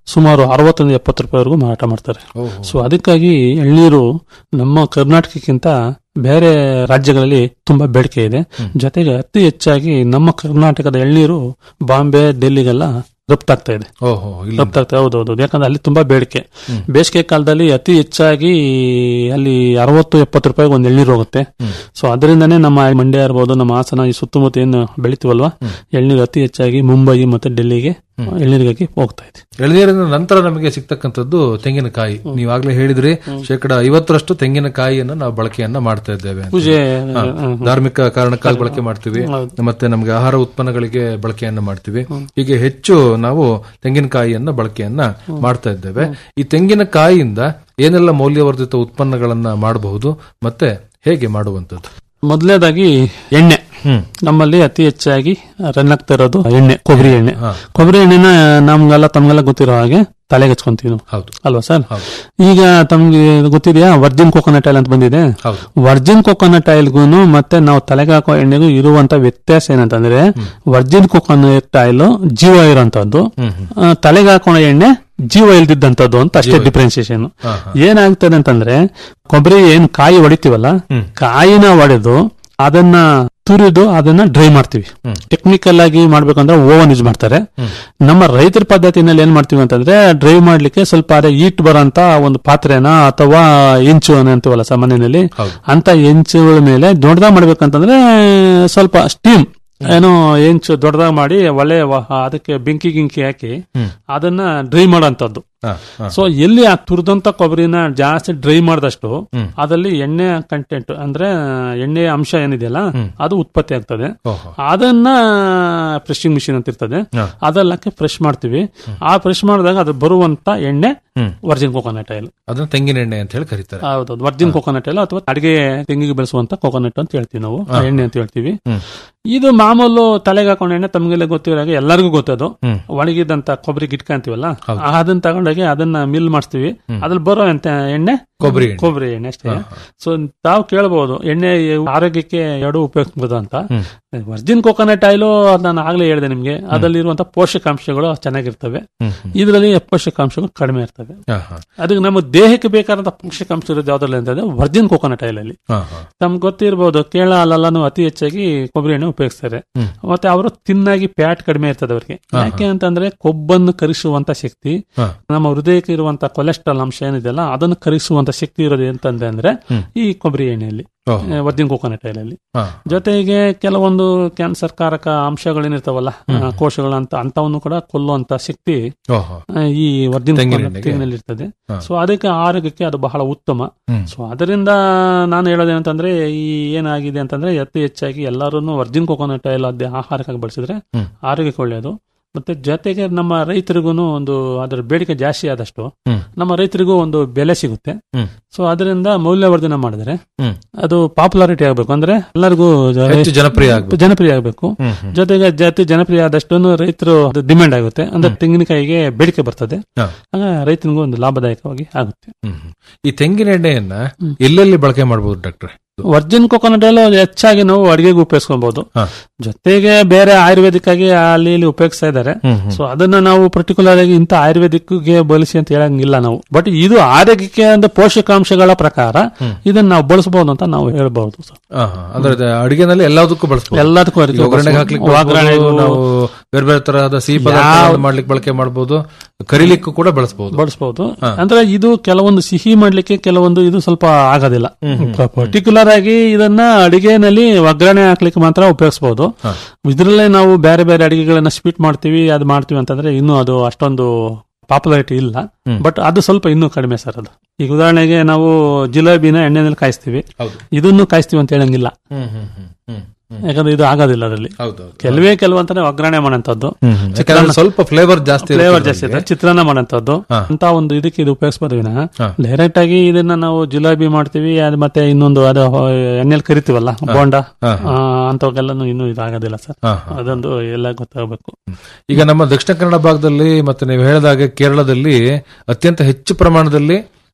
ಸುಮಾರು ಅರವತ್ತರಿಂದ ಎಪ್ಪತ್ತು ರೂಪಾಯಿವರೆಗೂ ಮಾರಾಟ ಮಾಡ್ತಾರೆ ಓಹೋ. ಸೊ ಅದಕ್ಕಾಗಿ ಎಳ್ನೀರು ನಮ್ಮ ಕರ್ನಾಟಕಕ್ಕಿಂತ ಬೇರೆ ರಾಜ್ಯಗಳಲ್ಲಿ ತುಂಬಾ ಬೇಡಿಕೆ ಇದೆ ಜೊತೆಗೆ ಅತಿ ಹೆಚ್ಚಾಗಿ ನಮ್ಮ ಕರ್ನಾಟಕದ ಎಳ್ನೀರು ಬಾಂಬೆ ಡೆಲ್ಲಿಗೆಲ್ಲ ರಫ್ತಾಗ್ತಾ ಇದೆ ಓಹೋ ಇಲ್ಲ ರಫ್ತಾಗ್ತಾ ಹೌದೌದು ಯಾಕಂದ್ರೆ ಅಲ್ಲಿ ತುಂಬಾ ಬೇಡಿಕೆ ಬೇಸಿಗೆ ಕಾಲದಲ್ಲಿ ಅತಿ ಹೆಚ್ಚಾಗಿ ಅಲ್ಲಿ ಅರವತ್ತು ಎಪ್ಪತ್ತು ರೂಪಾಯಿಗೆ ಒಂದು ಎಳ್ನೀರು ಹೋಗುತ್ತೆ ಸೊ ಅದರಿಂದನೇ ನಮ್ಮ ಮಂಡ್ಯ ಇರ್ಬೋದು ನಮ್ಮ ಹಾಸನ ಈ ಸುತ್ತಮುತ್ತ ಏನು ಬೆಳಿತೀವಲ್ವಾ ಎಳ್ನೀರು ಅತಿ ಹೆಚ್ಚಾಗಿ ಮುಂಬೈ ಮತ್ತೆ ಡೆಲ್ಲಿಗೆ ಎಳ್ನೀರಿಗಾಗಿ ಹೋಗ್ತಾ ಇದೆ ಎಳನೀರಿನ ನಂತರ ನಮಗೆ ಸಿಗ್ತಕ್ಕಂಥದ್ದು ತೆಂಗಿನಕಾಯಿ ನೀವಾಗ್ಲೇ ಹೇಳಿದ್ರಿ ಶೇಕಡ ಐವತ್ತರಷ್ಟು ತೆಂಗಿನಕಾಯಿಯನ್ನ ನಾವು ಬಳಕೆಯನ್ನ ಮಾಡ್ತಾ ಇದ್ದೇವೆ ಅಂತ. ಪೂಜೆ ಹಾ, ಹ್ಮ್, ಧಾರ್ಮಿಕ ಕಾರಣಕ್ಕಾಗಿ ಬಳಕೆ ಮಾಡ್ತೀವಿ ಮತ್ತೆ ನಮಗೆ ಆಹಾರ ಉತ್ಪನ್ನಗಳಿಗೆ ಬಳಕೆಯನ್ನ ಮಾಡ್ತೀವಿ ಹೀಗೆ ಹೆಚ್ಚು ನಾವು ತೆಂಗಿನಕಾಯಿಯನ್ನ ಬಳಕೆಯನ್ನ ಮಾಡ್ತಾ ಇದ್ದೇವೆ ಈ ತೆಂಗಿನಕಾಯಿಯಿಂದ ಏನೆಲ್ಲ ಮೌಲ್ಯವರ್ಧಿತ ಉತ್ಪನ್ನಗಳನ್ನ ಮಾಡಬಹುದು ಮತ್ತೆ ಹೇಗೆ ಮಾಡುವಂತದ್ದು ಮೊದಲನೇದಾಗಿ ಎಣ್ಣೆ ಹ್ಮ್ ನಮ್ಮಲ್ಲಿ ಅತಿ ಹೆಚ್ಚಾಗಿ ರನ್ ಆಗ್ತಾ ಇರೋದು ಎಣ್ಣೆ ಕೊಬ್ಬರಿ ಎಣ್ಣೆ ಹಾ. ಕೊಬ್ಬರಿ ಎಣ್ಣೆನ ನಮ್ಗೆಲ್ಲ ತಮ್ಗೆಲ್ಲ ಗೊತ್ತಿರೋ ಹಾಗೆ ತಲೆಗೆ ಹಚ್ಕೊಂತೀವಿ ನಾವು ಹೌದು ಅಲ್ವಾ ಸರ್ ಹೌದು. ಈಗ ತಮ್ಗೆ ಗೊತ್ತಿದೆಯಾ ವರ್ಜಿನ್ ಕೋಕೋನಟ್ ಆಯಿಲ್ ಅಂತ ಬಂದಿದೆ ಹೌದು ವರ್ಜಿನ್ ಕೋಕೋನಟ್ ಆಯಿಲ್ಗೂನು ಮತ್ತೆ ನಾವು ತಲೆಗೆ ಹಾಕೋ ಎಣ್ಣೆಗೂ ಇರುವಂತ ವ್ಯತ್ಯಾಸ ಏನಂತಂದ್ರೆ ವರ್ಜಿನ್ ಕೋಕೋನಟ್ ಆಯಿಲ್ ಜೀವ ಇರೋಂಥದ್ದು ಹ್ಮ್ ಹ್ಮ್ ಆ, ತಲೆಗೆ ಹಾಕೋಣ ಎಣ್ಣೆ ಜೀವ ಇಲ್ದಿದ್ದಂಥದ್ದು ಅಂತ ಅಷ್ಟೇ ಡಿಫ್ರೆನ್ಸಿಯೇಷನ್ ಹಾ, ಏನಾಗ್ತದೆ ಅಂತಂದ್ರೆ ಕೊಬ್ಬರಿ ಏನ್ ಕಾಯಿ ಹೊಡಿತೀವಲ್ಲ ಹ್ಮ್. ಕಾಯಿನ ಹೊಡೆದು ಅದನ್ನ ತುರಿದು ಅದನ್ನ ಡ್ರೈ ಮಾಡ್ತೀವಿ ಹ್ಮ್. ಟೆಕ್ನಿಕಲ್ ಆಗಿ ಮಾಡ್ಬೇಕಂದ್ರೆ ಓವನ್ ಯೂಸ್ ಮಾಡ್ತಾರೆ ಹ್ಮ್. ನಮ್ಮ ರೈತರ ಪದ್ಧತಿನಲ್ಲಿ ಏನ್ ಮಾಡ್ತೀವಿ ಅಂತಂದ್ರೆ ಡ್ರೈ ಮಾಡ್ಲಿಕ್ಕೆ ಸ್ವಲ್ಪ ಅದೇ ಈಟ್ ಬರೋಂತ ಒಂದು ಪಾತ್ರೆನ ಅಥವಾ ಹೆಂಚು ಅಂತೀವಲ್ಲ ಸಾಮಾನ್ಯನಲ್ಲಿ ಹೌದು. ಅಂತ ಹೆಂಚುಗಳ ಮೇಲೆ ದೊಡ್ಡದಾಗ ಮಾಡ್ಬೇಕಂತಂದ್ರೆ ಸ್ವಲ್ಪ ಸ್ಟೀಮ್ ಏನೋ ಹೆಂಚು ದೊಡ್ಡದಾಗ ಮಾಡಿ ಒಳ್ಳೆ ವ- ಅದಕ್ಕೆ ಬೆಂಕಿ ಗಿಂಕಿ ಹಾಕಿ ಹ್ಮ್. ಅದನ್ನ ಡ್ರೈ ಮಾಡೋಂಥದ್ದು ಹಾ, ಹಾ. ಸೊ ಎಲ್ಲಿ ಆ ತುರಿದಂತ ಕೊಬ್ಬರಿನ ಜಾಸ್ತಿ ಡ್ರೈ ಮಾಡಿದಷ್ಟು ಹ್ಮ್. ಅದಲ್ಲಿ ಎಣ್ಣೆ ಕಂಟೆಂಟ್ ಅಂದ್ರೆ ಎಣ್ಣೆ ಅಂಶ ಏನಿದೆಯಲ್ಲ ಅದು ಉತ್ಪತ್ತಿ ಆಗ್ತದೆ ಓಹೋ. ಅದನ್ನ ಫ್ರೆಶಿಂಗ್ ಮಿಷಿನ್ ಅಂತ ಇರ್ತದೆ ಹಾ. ಅದೆಲ್ಲಕ್ಕೆ ಫ್ರೆಶ್ ಮಾಡ್ತೀವಿ ಆ ಫ್ರೆಶ್ ಮಾಡಿದಾಗ ಅದು ಬರುವಂತ ಎಣ್ಣೆ ಹ್ಮ್. ವರ್ಜಿನ್ ಕೋಕೋನಟ್ ಆಯಿಲ್ ಅದನ್ನ ತೆಂಗಿನ ಎಣ್ಣೆ ಅಂತ ಹೇಳಿ ಕರೀತಾರೆ ಹೌದೌದು ವರ್ಜಿನ್ ಕೋಕೋನಟ್ ಆಯಿಲ್ ಅಥವಾ ಅಡಿಗೆ ತೆಂಗಿಗೆ ಬೆಳೆಸುವಂತ ಕೋಕೋನಟ್ ಅಂತ ಹೇಳ್ತೀವಿ ನಾವು ಆ ಎಣ್ಣೆ ಅಂತ ಹೇಳ್ತೀವಿ ಹ್ಮ್. ಇದು ಮಾಮೂಲು ತಲೆಗೆ ಹಾಕೊಂಡ ಎಣ್ಣೆ ತಮಗೆಲ್ಲ ಗೊತ್ತಿರೋ ಹಾಗೆ ಎಲ್ಲರಿಗೂ ಗೊತ್ತದು ಹ್ಮ್. ಒಣಗಿದಂತ ಕೊಬ್ಬರಿ ಗಿಟ್ಕ ಅಂತೀವಲ್ಲ ಅದನ್ನ ತಗೊಂಡೋಗಿ ಅದನ್ನ ಮಿಲ್ ಮಾಡಿಸ್ತೀವಿ ಅದ್ರಲ್ಲಿ ಬರೋ ಅಂತ ಎಣ್ಣೆ ಕೊಬ್ಬರಿ ಎಣ್ಣೆ. ಕೊಬ್ಬರಿ ಎಣ್ಣೆ ಅಷ್ಟೇ ಸೊ ತಾವು ಕೇಳಬಹುದು ಎಣ್ಣೆ ಆರೋಗ್ಯಕ್ಕೆ ಎರಡು ಉಪಯೋಗಿಸಬಹುದು ಅಂತ ವರ್ಜಿನ್ ಕೋಕೋನಟ್ ಆಯಿಲ್ ನಾನು ಆಗ್ಲೇ ಹೇಳಿದೆ ನಿಮ್ಗೆ ಅದರಲ್ಲಿರುವಂತ ಪೋಷಕಾಂಶಗಳು ಚೆನ್ನಾಗಿರ್ತವೆ ಹ್ಮ್, ಹ್ಮ್. ಇದರಲ್ಲಿ ಪೋಷಕಾಂಶಗಳು ಕಡಿಮೆ ಇರ್ತವೆ ಹಾ, ಹಾ. ಅದಕ್ಕೆ ನಮ್ಮ ದೇಹಕ್ಕೆ ಬೇಕಾದಂತ ಪೋಷಕಾಂಶ ಇರೋದು ಯಾವ್ದ್ರಲ್ಲಿ ಅಂತಂದ್ರೆ ವರ್ಜಿನ್ ಕೋಕೋನಟ್ ಆಯಿಲ್ ಅಲ್ಲಿ ಹಾ, ಹಾ. ತಮ್ಗೆ ಗೊತ್ತಿರಬಹುದು ಕೇರಳ ಅಲ್ಲೆಲ್ಲಾನು ಅತಿ ಹೆಚ್ಚಾಗಿ ಕೊಬ್ಬರಿ ಎಣ್ಣೆ ಉಪಯೋಗಿಸ್ತಾರೆ ಹ್ಮ್. ಮತ್ತೆ ಅವರು ತಿನ್ನಾಗಿ ಪ್ಯಾಟ್ ಕಡಿಮೆ ಇರ್ತದೆ ಅವರಿಗೆ ಯಾಕೆ ಅಂತಂದ್ರೆ ಕೊಬ್ಬನ್ನು ಕರಿಸುವಂತ ಶಕ್ತಿ ಹಾ. ನಮ್ಮ ಹೃದಯಕ್ಕೆ ಇರುವಂತ ಕೊಲೆಸ್ಟ್ರಾಲ್ ಅಂಶ ಏನಿದೆಯಲ್ಲ ಅದನ್ನು ಕರಿಸುವಂತ ಶಕ್ತಿ ಇರೋದು ಅಂತಂದ್ರೆ ಅಂದ್ರೆ ಹ್ಮ್. ಈ ಕೊಬ್ಬರಿ ಎಣ್ಣೆಯಲ್ಲಿ ಓಹೋ. ವರ್ಜಿನ್ ಕೋಕೋನಟ್ ಆಯಿಲ್ ಅಲ್ಲಿ ಹಾ. ಜೊತೆಗೆ ಕೆಲವೊಂದು ಕ್ಯಾನ್ಸರ್ ಕಾರಕ ಅಂಶಗಳೇನಿರ್ತಾವಲ್ಲ ಆ, ಕೋಶಗಳಂತ ಅಂತವನ್ನು ಕೂಡ ಕೊಲ್ಲುವಂತ ಶಕ್ತಿ ಓಹೋ. ಆ, ಈ ವರ್ಜಿನ್ ತೆಂಗಿನ ಕೋಕೋನಟ್ ಎಣ್ಣೆಗೆ? ತೆಂಗಿನಲ್ಲಿ ಇರ್ತದೆ ಹಾ. ಸೊ ಅದಕ್ಕೆ ಆರೋಗ್ಯಕ್ಕೆ ಅದು ಬಹಳ ಉತ್ತಮ ಹ್ಮ್. ಸೊ ಅದರಿಂದ ನಾನು ಹೇಳೋದೇನಂತಂದ್ರೆ ಈ ಏನಾಗಿದೆ ಅಂತಂದ್ರೆ ಅತಿ ಹೆಚ್ಚಾಗಿ ಎಲ್ಲರೂ ವರ್ಜಿನ್ ಕೋಕೋನಟ್ ಆಯಿಲ್ ಅದೇ ಆಹಾರಕ್ಕಾಗಿ ಬಳಸಿದ್ರೆ ಹ್ಮ್. ಆರೋಗ್ಯಕ್ಕೆ ಒಳ್ಳೆಯದು ಮತ್ತೆ ಜೊತೆಗೆ ನಮ್ಮ ರೈತರಿಗೂ ಒಂದು ಅದರ ಬೇಡಿಕೆ ಜಾಸ್ತಿ ಆದಷ್ಟು ಹ್ಮ್. ನಮ್ಮ ರೈತರಿಗೂ ಒಂದು ಬೆಲೆ ಸಿಗುತ್ತೆ ಹ್ಮ್. ಸೊ ಅದರಿಂದ ಮೌಲ್ಯವರ್ಧನೆ ಮಾಡಿದ್ರೆ ಹ್ಮ್. ಅದು ಪಾಪ್ಯುಲಾರಿಟಿ ಆಗಬೇಕು ಅಂದ್ರೆ ಎಲ್ಲರಿಗೂ ಜ- ಹೆಚ್ಚು ಜನಪ್ರಿಯ ಆಗ್ಬೇಕು. ಜನಪ್ರಿಯ ಆಗಬೇಕು ಹ್ಮ್, ಹ್ಮ್. ಜೊತೆಗೆ ಜಾತಿ ಜನಪ್ರಿಯ ಆದಷ್ಟು ರೈತರು ಡಿಮ್ಯಾಂಡ್ ಆಗುತ್ತೆ ಅಂದ್ರೆ ತೆಂಗಿನಕಾಯಿಗೆ ಬೇಡಿಕೆ ಬರ್ತದೆ ಹಾ. ಆಗ ರೈತನಿಗೂ ಒಂದು ಲಾಭದಾಯಕವಾಗಿ ಆಗುತ್ತೆ ಹ್ಮ್, ಹ್ಮ್. ಈ ತೆಂಗಿನ ಎಣ್ಣೆಯನ್ನ ಎಲ್ಲೆಲ್ಲಿ ಬಳಕೆ ಮಾಡಬಹುದು ಡಾಕ್ಟ್ರೆ ವರ್ಜಿನ್ ಕೋಕೋನಟ್ ಆಯಿಲ್ ಹೆಚ್ಚಾಗಿ ನಾವು ಅಡಿಗೆಗೆ ಉಪಯೋಗಿಸ್ಕೊಬಹುದು ಹಾ. ಜೊತೆಗೆ ಬೇರೆ ಆಯುರ್ವೇದಿಕ್ ಆಗಿ ಅಲ್ಲಿ ಇಲ್ಲಿ ಉಪಯೋಗಿಸ್ತಾ ಇದ್ದಾರೆ ಹ್ಮ್, ಹ್ಮ್. ಸೊ ಅದನ್ನ ನಾವು ಪರ್ಟಿಕ್ಯುಲರ್ ಆಗಿ ಇಂಥ ಆಯುರ್ವೇದಿಕ್ಗೆ ಬಳಸಿ ಅಂತ ಹೇಳಂಗಿಲ್ಲ ನಾವು ಬಟ್ ಇದು ಆರೋಗ್ಯಕ್ಕೆ ಅಂದ್ರೆ ಪೋಷಕಾಂಶಗಳ ಪ್ರಕಾರ ಇದನ್ನ ನಾವು ಬಳಸಬಹುದು ಅಂತ ನಾವು ಹೇಳ್ಬಹುದು ಸರ್ ಹಾ, ಹಾ. ಅಂದ್ರೆ ಅದು ಅಡಿಗೆನಲ್ಲಿ ಎಲ್ಲದಕ್ಕೂ ಬಳಸಬಹುದು ಎಲ್ಲದಕ್ಕೂ ಅದಕ್ಕೆ ಒಗ್ಗರಣೆಗೆ ಬಳಸ್ಬೋದು. ಹಾಕ್ಲಿಕ್ಕೆ ಬಳಸ್ಬೋದು, ಒಗ್ಗರಣೆಗೂ ನಾವು ಬೇರೆ ಬೇರೆ ತರಹದ ಸಿಹಿ ಪದಾರ್ಥಗಳನ್ನು ಮಾಡ್ಲಿಕ್ಕೆ ಬಳಕೆ ಮಾಡಬಹುದು ಕರಿಲಿಕ್ಕೂ ಕೂಡ ಬಳಸಬಹುದು ಬಳಸಬಹುದು ಅಂದ್ರೆ ಇದು ಕೆಲವೊಂದು ಸಿಹಿ ಮಾಡ್ಲಿಕ್ಕೆ ಕೆಲವೊಂದು ಇದು ಸ್ವಲ್ಪ ಆಗೋದಿಲ್ಲ ಪರ್ಟಿಕ್ಯುಲರ್ ಆಗಿ ಇದನ್ನ ಅಡಿಗೆನಲ್ಲಿ ಒಗ್ಗರಣೆ ಹಾಕ್ಲಿಕ್ಕೆ ಮಾತ್ರ ಉಪಯೋಗಿಸಬಹುದು ಇದ್ರಲ್ಲೇ ನಾವು ಬೇರೆ ಬೇರೆ ಅಡಿಗೆಗಳನ್ನ ಸ್ವೀಟ್ ಮಾಡ್ತೀವಿ ಅದು ಮಾಡ್ತೀವಿ ಅಂತಂದ್ರೆ ಇನ್ನೂ ಅದು ಅಷ್ಟೊಂದು ಪಾಪ್ಯುಲಾರಿಟಿ ಇಲ್ಲ ಬಟ್ ಅದು ಸ್ವಲ್ಪ ಇನ್ನೂ ಕಡಿಮೆ ಸರ್ ಅದು ಈಗ ಉದಾಹರಣೆಗೆ ನಾವು ಜಿಲೇಬಿನ ಎಣ್ಣೆನಲ್ಲಿ ಕಾಯಿಸ್ತೀವಿ ಹೌದು ಇದನ್ನು ಕಾಯಿಸ್ತೀವಿ ಅಂತ ಹೇಳಂಗಿಲ್ಲ ಹ್ಮ್ ಹ್ಮ್ ಹ್ಮ್ ಹ್ಮ್ ಹ್ಮ್. ಯಾಕಂದ್ರೆ ಇದು ಆಗೋದಿಲ್ಲ ಅದರಲ್ಲಿ ಹೌದೌದು ಕೆಲವೇ ಕೆಲವಂತಾನೆ ಒಗ್ಗರಣೆ ಮಾಡೋಂಥದ್ದು ಯಾಕಂದ್ರೆ ಸ್ವಲ್ಪ ಫ್ಲೇವರ್ ಜಾಸ್ತಿ ಫ್ಲೇವರ್ ಇರುತ್ತೆ ಜಾಸ್ತಿ ಇರ್ತದೆ ಚಿತ್ರಾನ್ನ ಮಾಡೋಂಥದ್ದು ಹಾ. ಅಂತ ಒಂದು ಇದಕ್ಕೆ ಇದು ಉಪಯೋಗಿಸಬಹುದು ವಿನ ಹಾ. ಡೈರೆಕ್ಟ್ ಆಗಿ ಇದನ್ನ ನಾವು ಜಿಲೇಬಿ ಮಾಡ್ತೀವಿ ಅದು ಮತ್ತೆ ಇನ್ನೊಂದು ಅದು ಎಣ್ಣೆಲಿ ಕರಿತೀವಲ್ಲ ಬೋಂಡ ಹಾ. ಆ, ಅಂತವಕ್ಕೆಲ್ಲನೂ ಇನ್ನೂ ಇದಾಗೋದಿಲ್ಲ ಸರ್ ಹಾ, ಅದೊಂದು ಎಲ್ಲ ಗೊತ್ತಾಗಬೇಕು ಈಗ ನಮ್ಮ ದಕ್ಷಿಣ ಕನ್ನಡ ಭಾಗದಲ್ಲಿ ಮತ್ತೆ ನೀವು ಹೇಳಿದಾಗೆ ಕೇರಳದಲ್ಲಿ ಅತ್ಯಂತ ಹೆಚ್ಚು ಪ್ರಮಾಣದಲ್ಲಿ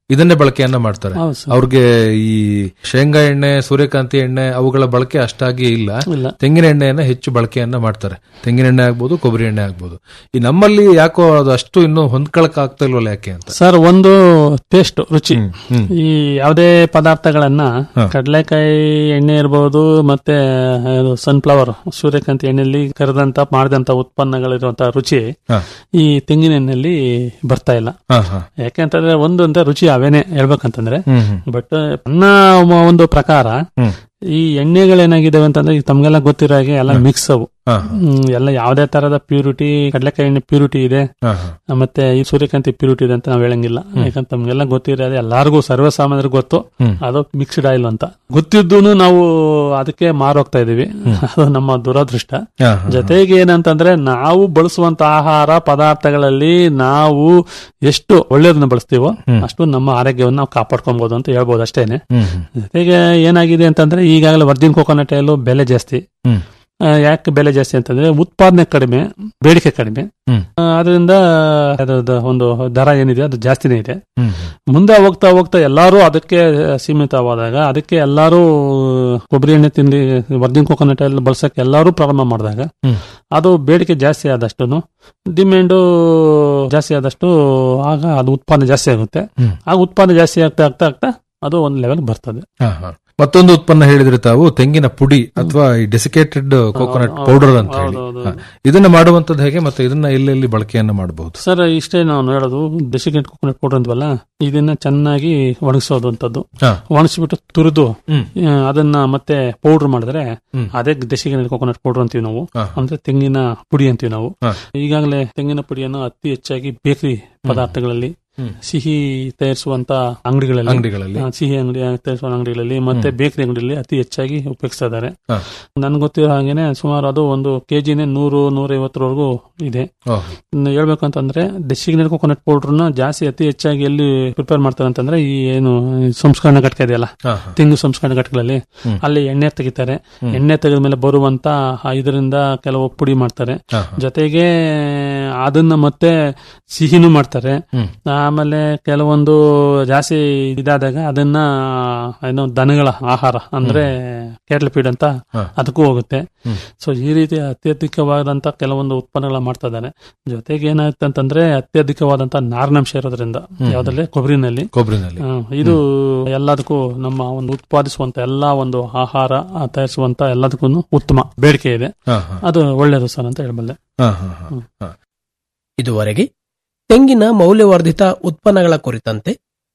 ಇದನ್ನೇ ಬಳಕೆಯನ್ನ ಮಾಡ್ತಾರೆ ಹೌದು ಸರ್. ಅವ್ರಿಗೆ ಈ ಶೇಂಗಾ ಎಣ್ಣೆ ಸೂರ್ಯಕಾಂತಿ ಎಣ್ಣೆ ಅವುಗಳ ಬಳಕೆ ಅಷ್ಟಾಗಿ ಇಲ್ಲ ಇಲ್ಲ ತೆಂಗಿನ ಎಣ್ಣೆಯನ್ನ ಹೆಚ್ಚು ಬಳಕೆಯನ್ನ ಮಾಡ್ತಾರೆ ತೆಂಗಿನ ಎಣ್ಣೆ ಆಗ್ಬೋದು ಕೊಬ್ಬರಿ ಎಣ್ಣೆ ಆಗ್ಬೋದು ಈ ನಮ್ಮಲ್ಲಿ ಯಾಕೋ ಅದು ಅಷ್ಟು ಇನ್ನು ಹೊಂದ್ಕೊಳಕ್ ಆಗ್ತಾ ಇಲ್ವಲ್ಲ ಯಾಕೆ ಅಂತ ಸರ್ ಒಂದು ಟೇಸ್ಟ್ ರುಚಿ ಹ್ಮ್. ಈ ಯಾವುದೇ ಪದಾರ್ಥಗಳನ್ನ ಕಡಲೆಕಾಯಿ ಎಣ್ಣೆ ಇರಬಹುದು ಮತ್ತೆ ಸನ್ಫ್ಲವರ್ ಸೂರ್ಯಕಾಂತಿ ಎಣ್ಣೆಯಲ್ಲಿ ಕರೆದಂತ ಮಾಡಿದಂತ ಉತ್ಪನ್ನಗಳಿರುವಂತಹ ರುಚಿ ಹಾ. ಈ ತೆಂಗಿನ ಎಣ್ಣೆಯಲ್ಲಿ ಬರ್ತಾ ಇಲ್ಲ ಹಾ, ಹಾ. ಯಾಕೆಂತಂದ್ರೆ ಒಂದು ಅಂತ ರುಚಿ ಅವೇನೆ ಹೇಳ್ಬೇಕಂತಂದ್ರೆ ಹ್ಮ್, ಹ್ಮ್. ಬಟ್ ನನ್ನ ಒಂದು ಪ್ರಕಾರ ಹ್ಮ್. ಈ ಎಣ್ಣೆಗಳೇನಾಗಿದ್ದಾವೆ ಅಂತಂದ್ರೆ ಈಗ ತಮ್ಗೆಲ್ಲ ಗೊತ್ತಿರೋ ಹಾಗೆ ಎಲ್ಲ ಮಿಕ್ಸ್ ಅವು ಹಾ, ಹ್ಮ್, ಎಲ್ಲ ಯಾವುದೇ ತರದ ಪ್ಯೂರಿಟಿ ಕಡಲೆಕಾಯಿ ಎಣ್ಣೆ ಪ್ಯೂರಿಟಿ ಇದೆ ಹಾ, ಹಾ. ಮತ್ತೆ ಈ ಸೂರ್ಯಕಾಂತಿ ಪ್ಯೂರಿಟಿ ಇದೆ ಅಂತ ನಾವ್ ಹೇಳಂಗಿಲ್ಲ ಯಾಕಂದ್ರೆ ತಮ್ಗೆಲ್ಲ ಗೊತ್ತಿರೋದು ಎಲ್ಲಾರ್ಗೂ ಸರ್ವಸಾಮಾನ್ಯರಿಗೂ ಗೊತ್ತು ಹ್ಮ್. ಅದು ಮಿಕ್ಸ್ಡ್ ಆಯಿಲ್ ಅಂತ ಗೊತ್ತಿದ್ದೂನು ನಾವು ಅದಕ್ಕೆ ಮಾರೋಗ್ತಾ ಇದೀವಿ ಅದು ನಮ್ಮ ದುರದೃಷ್ಟ ಹಾ, ಹಾ. ಜೊತೆಗೆ ಏನಂತಂದ್ರೆ ನಾವು ಬಳಸುವಂತ ಆಹಾರ ಪದಾರ್ಥಗಳಲ್ಲಿ ನಾವು ಎಷ್ಟು ಒಳ್ಳೆಯದನ್ನ ಬಳಸ್ತೀವೋ ಅಷ್ಟು ನಮ್ಮ ಆರೋಗ್ಯವನ್ನು ನಾವು ಕಾಪಾಡ್ಕೊಬಹುದು ಅಂತ ಹೇಳ್ಬೋದು ಅಷ್ಟೇನೆ ಹ್ಮ್, ಹ್ಮ್. ಜೊತೆಗೆ ಏನಾಗಿದೆ ಅಂತಂದ್ರೆ ಈಗಾಗಲೇ ವರ್ಜಿನ್ ಕೋಕೋನಟ್ ಆಯಿಲ್ ಬೆಲೆ ಜಾಸ್ತಿ ಹ್ಮ್. ಆ, ಯಾಕೆ ಬೆಲೆ ಜಾಸ್ತಿ ಅಂತಂದ್ರೆ ಉತ್ಪಾದನೆ ಕಡಿಮೆ ಬೇಡಿಕೆ ಕಡಿಮೆ ಹ್ಮ್. ಆ, ಅದರಿಂದ ಅದರದ ಒಂದು ದರ ಏನಿದೆ ಅದು ಜಾಸ್ತಿನೇ ಇದೆ ಹ್ಮ್, ಮುಂದೆ ಹೋಗ್ತಾ ಹೋಗ್ತಾ ಎಲ್ಲಾರು ಅದಕ್ಕೆ ಸೀಮಿತವಾದಾಗ ಅದಕ್ಕೆ ಎಲ್ಲಾರು ಕೊಬ್ಬರಿ ಎಣ್ಣೆ ತಿಂಡಿ ವರ್ಜಿನ್ ಕೋಕೋನಟ್ ಆಯಿಲ್ ಬಳಸಕ್ಕೆ ಎಲ್ಲಾರು ಪ್ರಾರಂಭ ಮಾಡಿದಾಗ ಹ್ಮ್. ಅದು ಬೇಡಿಕೆ ಜಾಸ್ತಿ ಆದಷ್ಟು ಡಿಮ್ಯಾಂಡು ಜಾಸ್ತಿ ಆದಷ್ಟು ಆಗ ಅದು ಉತ್ಪಾದನೆ ಜಾಸ್ತಿ ಆಗುತ್ತೆ ಹ್ಮ್. ಆಗ ಉತ್ಪಾದನೆ ಜಾಸ್ತಿ ಆಗ್ತಾ ಆಗ್ತಾ ಆಗ್ತಾ ಅದು ಒಂದು ಲೆವೆಲ್ ಬರ್ತದೆ ಹಾ, ಹಾ. ಮತ್ತೊಂದು ಉತ್ಪನ್ನ ಹೇಳಿದ್ರೆ ತಾವು ತೆಂಗಿನ ಪುಡಿ ಅಥವಾ ಈ ಡೆಸಿಕೇಟೆಡ್ ಕೋಕೋನಟ್ ಹೌದು, ಪೌಡರ್ ಅಂತ ಹೌದು, ಹೇಳಿ ಹೌದು. ಹಾ. ಇದನ್ನ ಮಾಡುವಂತದ್ದು ಹೇಗೆ ಮತ್ತೆ ಇದನ್ನ ಎಲ್ಲೆಲ್ಲಿ ಬಳಕೆಯನ್ನ ಮಾಡಬಹುದು ಸರ್ ಇಷ್ಟೇ ನಾವು ಹೇಳೋದು ಡೆಸಿಕೆಟ್ ಕೋಕೋನಟ್ ಪೌಡರ್ ಅಂದ್ವಲ್ಲ ಇದನ್ನ ಚೆನ್ನಾಗಿ ಒಣಗಿಸೋದು ಅಂತದ್ದು ಹಾ. ಒಣಗಿಸ್ಬಿಟ್ಟು ತುರಿದು ಹ್ಮ್. ಆ, ಅದನ್ನ ಮತ್ತೆ ಪೌಡರ್ ಮಾಡಿದ್ರೆ ಹ್ಮ್. ಅದೇ ದೇಶಿಗೆ ಕೋಕೋನಟ್ ಪೌಡರ್ ಅಂತೀವಿ ನಾವು ಹಾ. ಅಂದ್ರೆ ತೆಂಗಿನ ಪುಡಿ ಅಂತೀವಿ ನಾವು ಹಾ. ಈಗಾಗಲೇ ತೆಂಗಿನ ಪುಡಿಯನ್ನು ಅತಿ ಹೆಚ್ಚಾಗಿ ಬೇಕರಿ ಪದಾರ್ಥಗಳಲ್ಲಿ ಹ್ಮ್. ಸಿಹಿ ತಯಾರಿಸುವಂತ ಅಂಗಡಿಗಳಲ್ಲಿ ಅಂಗಡಿಗಳಲ್ಲಿ ಆ, ಸಿಹಿ ಅಂಗಡಿ ತಯಾರಿಸುವ ಅಂಗಡಿಗಳಲ್ಲಿ ಮತ್ತೆ ಬೇಕರಿ ಅಂಗಡಿಯಲ್ಲಿ ಅತಿ ಹೆಚ್ಚಾಗಿ ಉಪಯೋಗಿಸ್ತಾ ಇದ್ದಾರೆ ಹಾ. ನನ್ಗೆ ಗೊತ್ತಿರೋ ಹಾಗೇನೆ ಸುಮಾರು ಅದು ಒಂದು ಕೆಜಿನೇ ನೂರು ನೂರೈವತ್ತರವರೆಗೂ ಇದೆ ಓಹ್. ಇನ್ನು ಹೇಳ್ಬೇಕಂತಂದ್ರೆ ಡೆಸಿಗ್ನೇಟ್ ಕೋಕೋನಟ್ ಪೌಡರ್ನ ಜಾಸ್ತಿ ಅತಿ ಹೆಚ್ಚಾಗಿ ಎಲ್ಲಿ ಪ್ರಿಪೇರ್ ಮಾಡ್ತಾರೆ ಅಂತಂದ್ರೆ ಈ ಏನು ಈ ಸಂಸ್ಕರಣಾ ಘಟಕ ಇದೆಯಲ್ಲ ಹಾ, ಹಾ. ತೆಂಗು ಸಂಸ್ಕರಣಾ ಘಟಕಗಳಲ್ಲಿ ಹ್ಮ್. ಅಲ್ಲಿ ಎಣ್ಣೆ ತೆಗಿತಾರೆ ಎಣ್ಣೆ ತೆಗೆದ ಮೇಲೆ ಬರುವಂತ ಆ ಇದರಿಂದ ಕೆಲವು ಪುಡಿ ಮಾಡ್ತಾರೆ ಹಾ, ಜೊತೆಗೆ ಅದನ್ನ ಮತ್ತೆ ಸಿಹಿನೂ ಮಾಡ್ತಾರೆ ಹ್ಮ್. ಆಮೇಲೆ ಕೆಲವೊಂದು ಜಾಸ್ತಿ ಇದಾದಾಗ ಅದನ್ನ ಏನೋ ದನಗಳ ಆಹಾರ ಅಂದ್ರೆ ಕೇಟ್ಲ್ ಫೀಡ್ ಅಂತ ಹಾ. ಅದಕ್ಕೂ ಹೋಗುತ್ತೆ ಹ್ಮ್. ಸೊ ಈ ರೀತಿ ಅತ್ಯಧಿಕವಾದಂತ ಕೆಲವೊಂದು ಉತ್ಪನ್ನಗಳ ಮಾಡ್ತಾ ಇದ್ದಾರೆ ಜೊತೆಗೆ ಏನಾಗುತ್ತೆ ಅಂತಂದ್ರೆ ಅತ್ಯಧಿಕವಾದಂತ ನಾರಿನಂಶ ಇರೋದ್ರಿಂದ ಯಾವ್ದ್ರಲ್ಲಿ ಕೊಬ್ಬರಿನಲ್ಲಿ ಕೊಬ್ಬರಿನಲ್ಲಿ ಆ, ಇದು ಎಲ್ಲದಕ್ಕೂ ನಮ್ಮ ಒಂದು ಉತ್ಪಾದಿಸುವಂತ ಎಲ್ಲಾ ಒಂದು ಆಹಾರ ಆ, ತಯಾರಿಸುವಂತ ಎಲ್ಲದಕ್ಕೂ ಉತ್ತಮ ಬೇಡಿಕೆ ಇದೆ ಹಾ, ಹಾ. ಅದು ಒಳ್ಳೇದು ಸರ್ ಅಂತ ಹೇಳ್ಬಲ್ಲೆ ಹಾ, ಹಾ, ಹಾ. ಹಾ. ಇದುವರೆಗೆ ತೆಂಗಿನ ಮೌಲ್ಯವರ್ಧಿತ ಉತ್ಪನ್ನಗಳ ಕುರಿತಂತೆ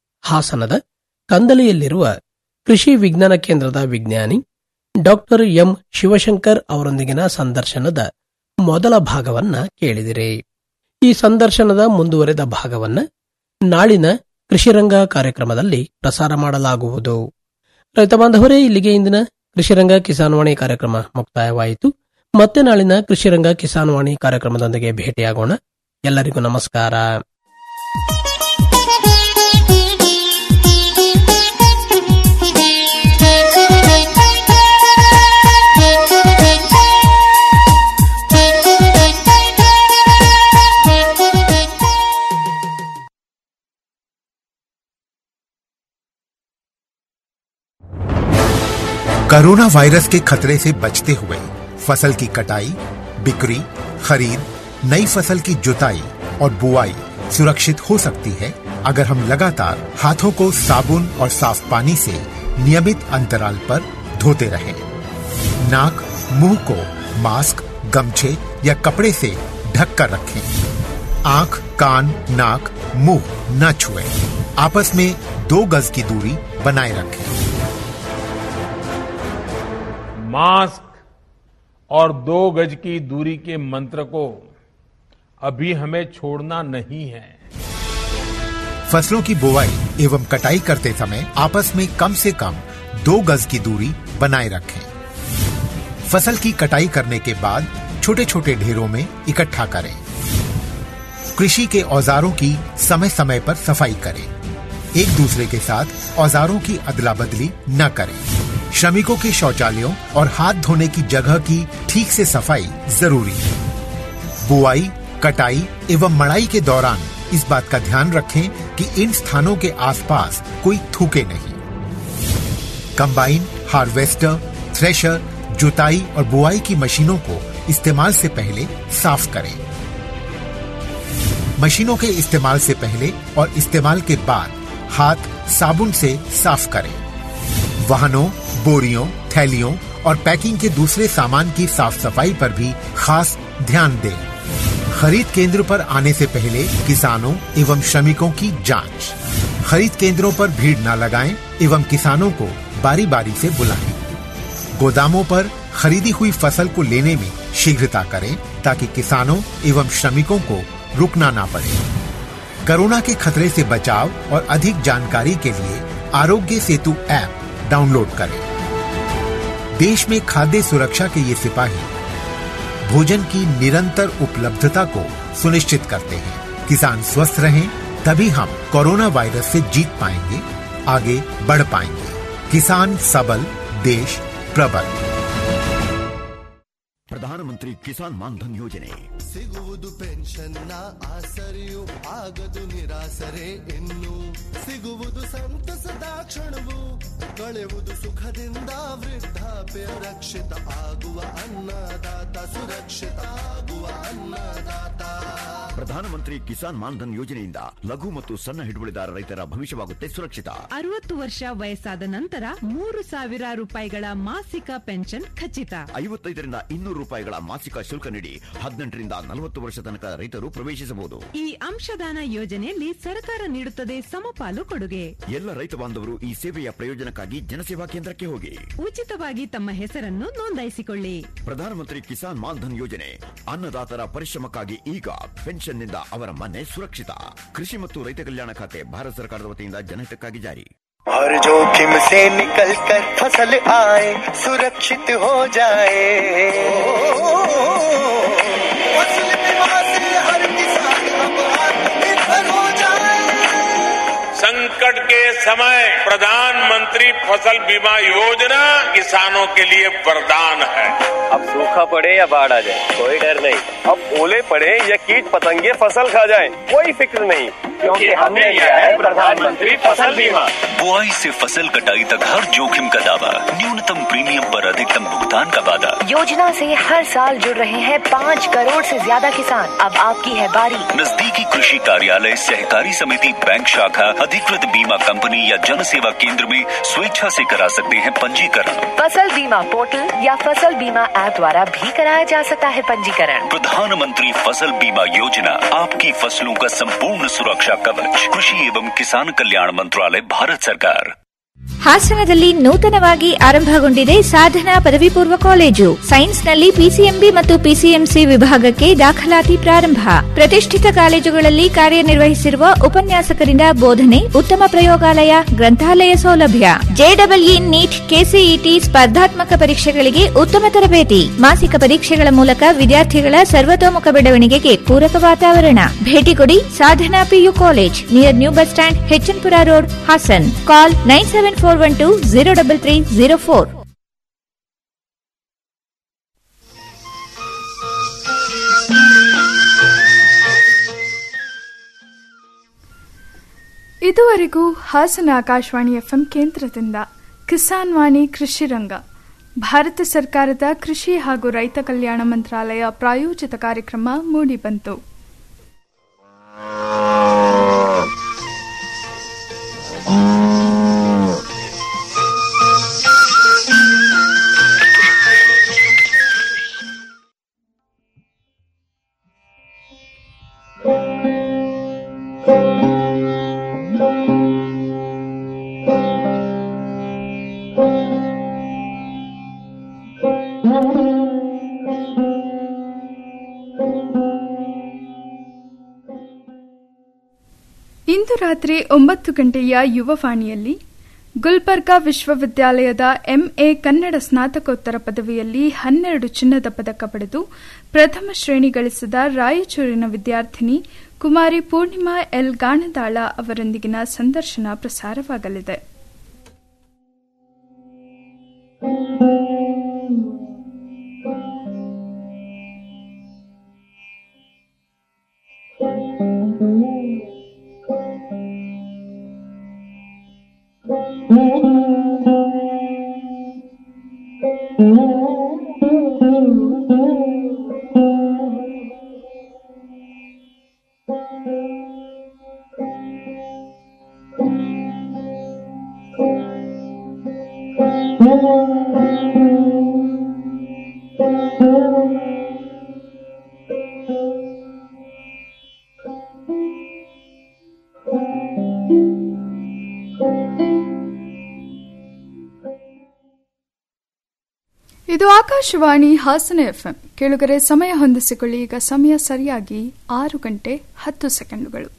ಹಾಸನದ ಕಂದಲಿಯಲ್ಲಿರುವ ಕೃಷಿ ವಿಜ್ಞಾನ ಕೇಂದ್ರದ ವಿಜ್ಞಾನಿ ಡಾಕ್ಟರ್ ಎಂ ಶಿವಶಂಕರ್ ಅವರೊಂದಿಗಿನ ಸಂದರ್ಶನದ ಮೊದಲ ಭಾಗವನ್ನ ಕೇಳಿದಿರಿ ಈ ಸಂದರ್ಶನದ ಮುಂದುವರೆದ ಭಾಗವನ್ನ ನಾಳಿನ ಕೃಷಿರಂಗ ಕಾರ್ಯಕ್ರಮದಲ್ಲಿ ಪ್ರಸಾರ ಮಾಡಲಾಗುವುದು ರೈತ ಬಾಂಧವರೇ ಇಲ್ಲಿಗೆ ಇಂದಿನ ಕೃಷಿರಂಗ ಕಿಸಾನ್ವಾಣಿ ಕಾರ್ಯಕ್ರಮ ಮುಕ್ತಾಯವಾಯಿತು ಮತ್ತೆ ನಾಳಿನ ಕೃಷಿರಂಗ ಕಿಸಾನ್ವಾಣಿ ಕಾರ್ಯಕ್ರಮದೊಂದಿಗೆ ಭೇಟಿಯಾಗೋಣ ಎಲ್ಲರಿಗೂ ನಮಸ್ಕಾರ कोरोना वायरस के खतरे से बचते हुए फसल की कटाई बिक्री खरीद नई फसल की जुताई और बुआई सुरक्षित हो सकती है अगर हम लगातार हाथों को साबुन और साफ पानी से नियमित अंतराल पर धोते रहें। नाक मुंह को मास्क गमछे या कपड़े से ढक कर रखें आंख कान नाक मुंह न छुएं। आपस में दो गज की दूरी बनाए रखें मास्क और दो गज की दूरी के मंत्र को अभी हमें छोड़ना नहीं है फसलों की बुवाई एवं कटाई करते समय आपस में कम से कम दो गज की दूरी बनाए रखें फसल की कटाई करने के बाद छोटे छोटे ढेरों में इकट्ठा करें कृषि के औजारों की समय समय पर सफाई करें एक दूसरे के साथ औजारों की अदला बदली न करें श्रमिकों के शौचालयों और हाथ धोने की जगह की ठीक से सफाई जरूरी है बुआई कटाई एवं मड़ाई के दौरान इस बात का ध्यान रखें कि इन स्थानों के आसपास कोई थूके नहीं कंबाइन हार्वेस्टर थ्रेशर जुताई और बुआई की मशीनों को इस्तेमाल से पहले साफ करें मशीनों के इस्तेमाल से पहले और इस्तेमाल के बाद हाथ साबुन से साफ करें वाहनों बोरियों थैलियों और पैकिंग के दूसरे सामान की साफ सफाई पर भी खास ध्यान दें खरीद केंद्र पर आने से पहले किसानों एवं श्रमिकों की जांच खरीद केंद्रों पर भीड़ न लगाएं एवं किसानों को बारी बारी से बुलाएं गोदामों पर खरीदी हुई फसल को लेने में शीघ्रता करें ताकि किसानों एवं श्रमिकों को रुकना ना पड़े कोरोना के खतरे से बचाव और अधिक जानकारी के लिए आरोग्य सेतु ऐप डाउनलोड करें देश में खाद्य सुरक्षा के ये सिपाही भोजन की निरंतर उपलब्धता को सुनिश्चित करते हैं किसान स्वस्थ रहें तभी हम कोरोना वायरस से जीत पाएंगे आगे बढ़ पाएंगे किसान सबल देश प्रबल ಪ್ರಧಾನಮಂತ್ರಿ ಕಿಸಾನ್ ಮಾನ್ಧನ್ ಯೋಜನೆ ಸಿಗುವುದು ಪೆನ್ಷನ್ನ ಆಸರೆಯು ಆಗದು ನಿರಾಸರೆ ಇನ್ನು ಸಿಗುವುದು ಸಂತಸದ ಕ್ಷಣವು ಕಳೆಯುವುದು ಸುಖದಿಂದ ವೃದ್ಧಾಪ್ಯ ರಕ್ಷಿತ ಆಗುವ ಅನ್ನದಾತ ಸುರಕ್ಷಿತ ಆಗುವ ಅನ್ನದಾತ ಪ್ರಧಾನಮಂತ್ರಿ ಕಿಸಾನ್ ಮಾನ್ಧನ್ ಯೋಜನೆಯಿಂದ ಲಘು ಮತ್ತು ಸಣ್ಣ ಹಿಡುವಳಿದಾರ ರೈತರ ಭವಿಷ್ಯವಾಗುತ್ತೆ ಸುರಕ್ಷಿತ ಅರವತ್ತು ವರ್ಷ ವಯಸ್ಸಾದ ನಂತರ ಮೂರು ಸಾವಿರ ರೂಪಾಯಿಗಳ ಮಾಸಿಕ ಪೆನ್ಷನ್ ಖಚಿತ ಐವತ್ತೈದರಿಂದ ಇನ್ನೂರು ರೂಪಾಯಿಗಳ ಮಾಸಿಕ ಶುಲ್ಕ ನೀಡಿ ಹದಿನೆಂಟರಿಂದ ನಲವತ್ತು ವರ್ಷ ತನಕ ರೈತರು ಪ್ರವೇಶಿಸಬಹುದು ಈ ಅಂಶದಾನ ಯೋಜನೆಯಲ್ಲಿ ಸರ್ಕಾರ ನೀಡುತ್ತದೆ ಸಮಪಾಲು ಕೊಡುಗೆ ಎಲ್ಲ ರೈತ ಬಾಂಧವರು ಈ ಸೇವೆಯ ಪ್ರಯೋಜನಕ್ಕಾಗಿ ಜನಸೇವಾ ಕೇಂದ್ರಕ್ಕೆ ಹೋಗಿ ಉಚಿತವಾಗಿ ತಮ್ಮ ಹೆಸರನ್ನು ನೋಂದಾಯಿಸಿಕೊಳ್ಳಿ ಪ್ರಧಾನಮಂತ್ರಿ ಕಿಸಾನ್ ಮಾನ್ಧನ್ ಯೋಜನೆ ಅನ್ನದಾತರ ಪರಿಶ್ರಮಕ್ಕಾಗಿ ಈಗ ಪೆನ್ಷನ್ನಿಂದ ಅವರ ಮನೆ ಸುರಕ್ಷಿತ ಕೃಷಿ ಮತ್ತು ರೈತ ಕಲ್ಯಾಣ ಖಾತೆ ಭಾರತ ಸರ್ಕಾರದ ವತಿಯಿಂದ ಜನಹಿತಕ್ಕಾಗಿ ಜಾರಿ हर जोखिम से निकल कर फसल आए सुरक्षित हो जाए फसल बीमा से हर किसान अब आत्मनिर्भर हो जाए संकट के समय प्रधानमंत्री फसल बीमा योजना किसानों के लिए वरदान है अब सूखा पड़े या बाढ़ आ जाए कोई डर नहीं अब ओले पड़े या कीट पतंगे फसल खा जाए कोई फिक्र नहीं क्योंकि हमने लिया है प्रधानमंत्री फसल बीमा बुआई से फसल कटाई तक हर जोखिम का दावा न्यूनतम प्रीमियम पर अधिकतम भुगतान का वादा योजना से हर साल जुड़ रहे हैं पाँच करोड़ से ज्यादा किसान अब आपकी है बारी नजदीकी कृषि कार्यालय सहकारी समिति बैंक शाखा अधिकृत बीमा कंपनी या जन सेवा केंद्र में स्वेच्छा से करा सकते हैं पंजीकरण फसल बीमा पोर्टल या फसल बीमा ऐप द्वारा भी कराया जा सकता है पंजीकरण प्रधानमंत्री फसल बीमा योजना आपकी फसलों का संपूर्ण सुरक्षा कवच कृषि एवं किसान कल्याण मंत्रालय भारत सरकार ಹಾಸನದಲ್ಲಿ ನೂತನವಾಗಿ ಆರಂಭಗೊಂಡಿದೆ ಸಾಧನಾ ಪದವಿ ಪೂರ್ವ ಕಾಲೇಜು ಸೈನ್ಸ್ನಲ್ಲಿ ಪಿಸಿಎಂಬಿ ಮತ್ತು ಪಿಸಿಎಂಸಿ ವಿಭಾಗಕ್ಕೆ ದಾಖಲಾತಿ ಪ್ರಾರಂಭ ಪ್ರತಿಷ್ಠಿತ ಕಾಲೇಜುಗಳಲ್ಲಿ ಕಾರ್ಯನಿರ್ವಹಿಸಿರುವ ಉಪನ್ಯಾಸಕರಿಂದ ಬೋಧನೆ ಉತ್ತಮ ಪ್ರಯೋಗಾಲಯ ಗ್ರಂಥಾಲಯ ಸೌಲಭ್ಯ ಜೆಡಬ್ಲ್ಇ ನೀಟ್ ಕೆಸಿಇಟಿ ಸ್ಪರ್ಧಾತ್ಮಕ ಪರೀಕ್ಷೆಗಳಿಗೆ ಉತ್ತಮ ತರಬೇತಿ ಮಾಸಿಕ ಪರೀಕ್ಷೆಗಳ ಮೂಲಕ ವಿದ್ಯಾರ್ಥಿಗಳ ಸರ್ವತೋಮುಖ ಬೆಳವಣಿಗೆಗೆ ಪೂರಕ ವಾತಾವರಣ ಭೇಟಿ ಕೊಡಿ Sadhana PU college near new bus stand HN Pura road Hassan call nine seven four one two zero double three zero four ಇದುವರೆಗೂ ಹಾಸನ ಆಕಾಶವಾಣಿ ಎಫ್ಎಂ ಕೇಂದ್ರದಿಂದ ಕಿಸಾನ್ ವಾಣಿ ಕೃಷಿ ರಂಗ ಭಾರತ ಸರ್ಕಾರದ ಕೃಷಿ ಹಾಗೂ ರೈತ ಕಲ್ಯಾಣ ಮಂತ್ರಾಲಯ ಪ್ರಾಯೋಜಿತ ಕಾರ್ಯಕ್ರಮ ಮೂಡಿಬಂತು ಇಂದು ರಾತ್ರಿ ಒಂಬತ್ತು ಗಂಟೆಯ ಯುವವಾಣಿಯಲ್ಲಿ ಗುಲ್ಬರ್ಗಾ ವಿಶ್ವವಿದ್ಯಾಲಯದ ಎಂಎ ಕನ್ನಡ ಸ್ನಾತಕೋತ್ತರ ಪದವಿಯಲ್ಲಿ ಹನ್ನೆರಡು ಚಿನ್ನದ ಪದಕ ಪಡೆದು ಪ್ರಥಮ ಶ್ರೇಣಿ ಗಳಿಸಿದ ರಾಯಚೂರಿನ ವಿದ್ಯಾರ್ಥಿನಿ ಕುಮಾರಿ ಪೂರ್ಣಿಮಾ ಎಲ್ ಗಾಣದಾಳ ಅವರೊಂದಿಗಿನ ಸಂದರ್ಶನ ಪ್ರಸಾರವಾಗಲಿದೆ ಇದು ಆಕಾಶವಾಣಿ ಹಾಸನ ಎಫ್ಎಂ ಕೇಳುಗರೆ ಸಮಯ ಹೊಂದಿಸಿಕೊಳ್ಳಿ ಈಗ ಸಮಯ ಸರಿಯಾಗಿ ಆರು ಗಂಟೆ ಹತ್ತು ಸೆಕೆಂಡುಗಳು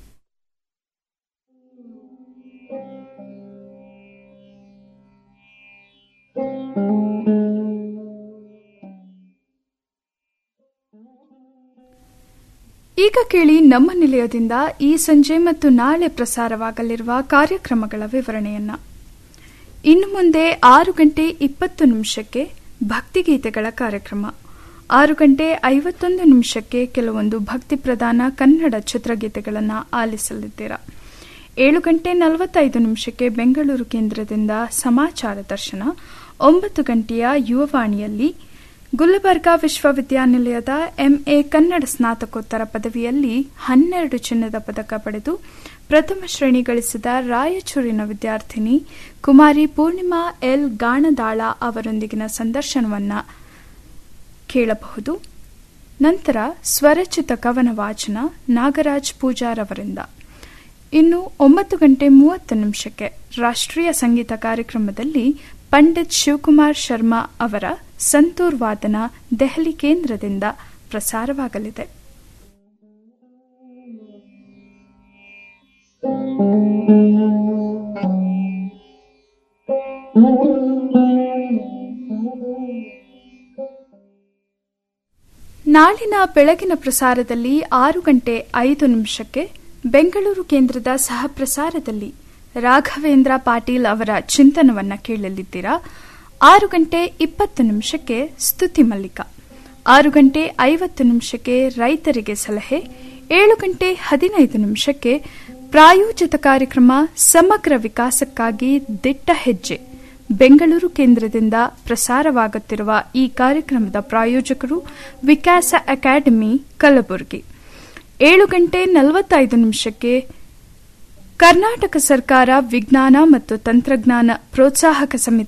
ಈಗ ಕೇಳಿ ನಮ್ಮ ನಿಲಯದಿಂದ ಈ ಸಂಜೆ ಮತ್ತು ನಾಳೆ ಪ್ರಸಾರವಾಗಲಿರುವ ಕಾರ್ಯಕ್ರಮಗಳ ವಿವರಣೆಯನ್ನ ಇನ್ನು ಮುಂದೆ ಆರು ಗಂಟೆ ಇಪ್ಪತ್ತು ನಿಮಿಷಕ್ಕೆ ಭಕ್ತಿಗೀತೆಗಳ ಕಾರ್ಯಕ್ರಮ ಆರು ಗಂಟೆ ಐವತ್ತೊಂದು ನಿಮಿಷಕ್ಕೆ ಕೆಲವೊಂದು ಭಕ್ತಿ ಪ್ರಧಾನ ಕನ್ನಡ ಚಿತ್ರಗೀತೆಗಳನ್ನು ಆಲಿಸಲಿದ್ದೀರಾ ಏಳು ಗಂಟೆ ನಲವತ್ತೈದು ನಿಮಿಷಕ್ಕೆ ಬೆಂಗಳೂರು ಕೇಂದ್ರದಿಂದ ಸಮಾಚಾರ ದರ್ಶನ ಒಂಬತ್ತು ಗಂಟೆಯ ಯುವವಾಣಿಯಲ್ಲಿ ಗುಲ್ಬರ್ಗಾ ವಿಶ್ವವಿದ್ಯಾನಿಲಯದ ಎಂಎ ಕನ್ನಡ ಸ್ನಾತಕೋತ್ತರ ಪದವಿಯಲ್ಲಿ ಹನ್ನೆರಡು ಚಿನ್ನದ ಪದಕ ಪಡೆದು ಪ್ರಥಮ ಶ್ರೇಣಿ ಗಳಿಸಿದ ರಾಯಚೂರಿನ ವಿದ್ಯಾರ್ಥಿನಿ ಕುಮಾರಿ ಪೂರ್ಣಿಮಾ ಎಲ್ ಗಾಣದಾಳ ಅವರೊಂದಿಗಿನ ಸಂದರ್ಶನವನ್ನ ಕೇಳಬಹುದು ನಂತರ ಸ್ವರಚಿತ ಕವನ ವಾಚನ ನಾಗರಾಜ್ ಪೂಜಾರ್ ಅವರಿಂದ ಇನ್ನು ಒಂಬತ್ತು ಗಂಟೆ ಮೂವತ್ತು ನಿಮಿಷಕ್ಕೆ ರಾಷ್ಟ್ರೀಯ ಸಂಗೀತ ಕಾರ್ಯಕ್ರಮದಲ್ಲಿ ಪಂಡಿತ್ ಶಿವಕುಮಾರ್ ಶರ್ಮಾ ಅವರ ಸಂತೂರ್ ವಾದನ ದೆಹಲಿ ಕೇಂದ್ರದಿಂದ ಪ್ರಸಾರವಾಗಲಿದೆ ನಾಳಿನ ಬೆಳಗಿನ ಪ್ರಸಾರದಲ್ಲಿ ಆರು ಗಂಟೆ ಐದು ನಿಮಿಷಕ್ಕೆ ಬೆಂಗಳೂರು ಕೇಂದ್ರದ ಸಹ ಪ್ರಸಾರದಲ್ಲಿ ರಾಘವೇಂದ್ರ ಪಾಟೀಲ್ ಅವರ ಚಿಂತನವನ್ನ ಕೇಳಲಿದ್ದೀರಾ ಆರು ಗಂಟೆ ಇಪ್ಪತ್ತು ನಿಮಿಷಕ್ಕೆ ಸ್ತುತಿ ಮಲ್ಲಿಕ ಆರು ಗಂಟೆ ಐವತ್ತು ನಿಮಿಷಕ್ಕೆ ರೈತರಿಗೆ ಸಲಹೆ ಏಳು ಗಂಟೆ ಹದಿನೈದು ನಿಮಿಷಕ್ಕೆ ಪ್ರಾಯೋಜಿತ ಕಾರ್ಯಕ್ರಮ ಸಮಗ್ರ ವಿಕಾಸಕ್ಕಾಗಿ ದಿಟ್ಟ ಹೆಜ್ಜೆ ಬೆಂಗಳೂರು ಕೇಂದ್ರದಿಂದ ಪ್ರಸಾರವಾಗುತ್ತಿರುವ ಈ ಕಾರ್ಯಕ್ರಮದ ಪ್ರಾಯೋಜಕರು ವಿಕಾಸ ಅಕಾಡೆಮಿ ಕಲಬುರಗಿ ಏಳು ಗಂಟೆ ನಲವತ್ತೈದು ನಿಮಿಷಕ್ಕೆ ಕರ್ನಾಟಕ ಸರ್ಕಾರ ವಿಜ್ಞಾನ ಮತ್ತು ತಂತ್ರಜ್ಞಾನ ಪ್ರೋತ್ಸಾಹಕ ಸಮಿತಿ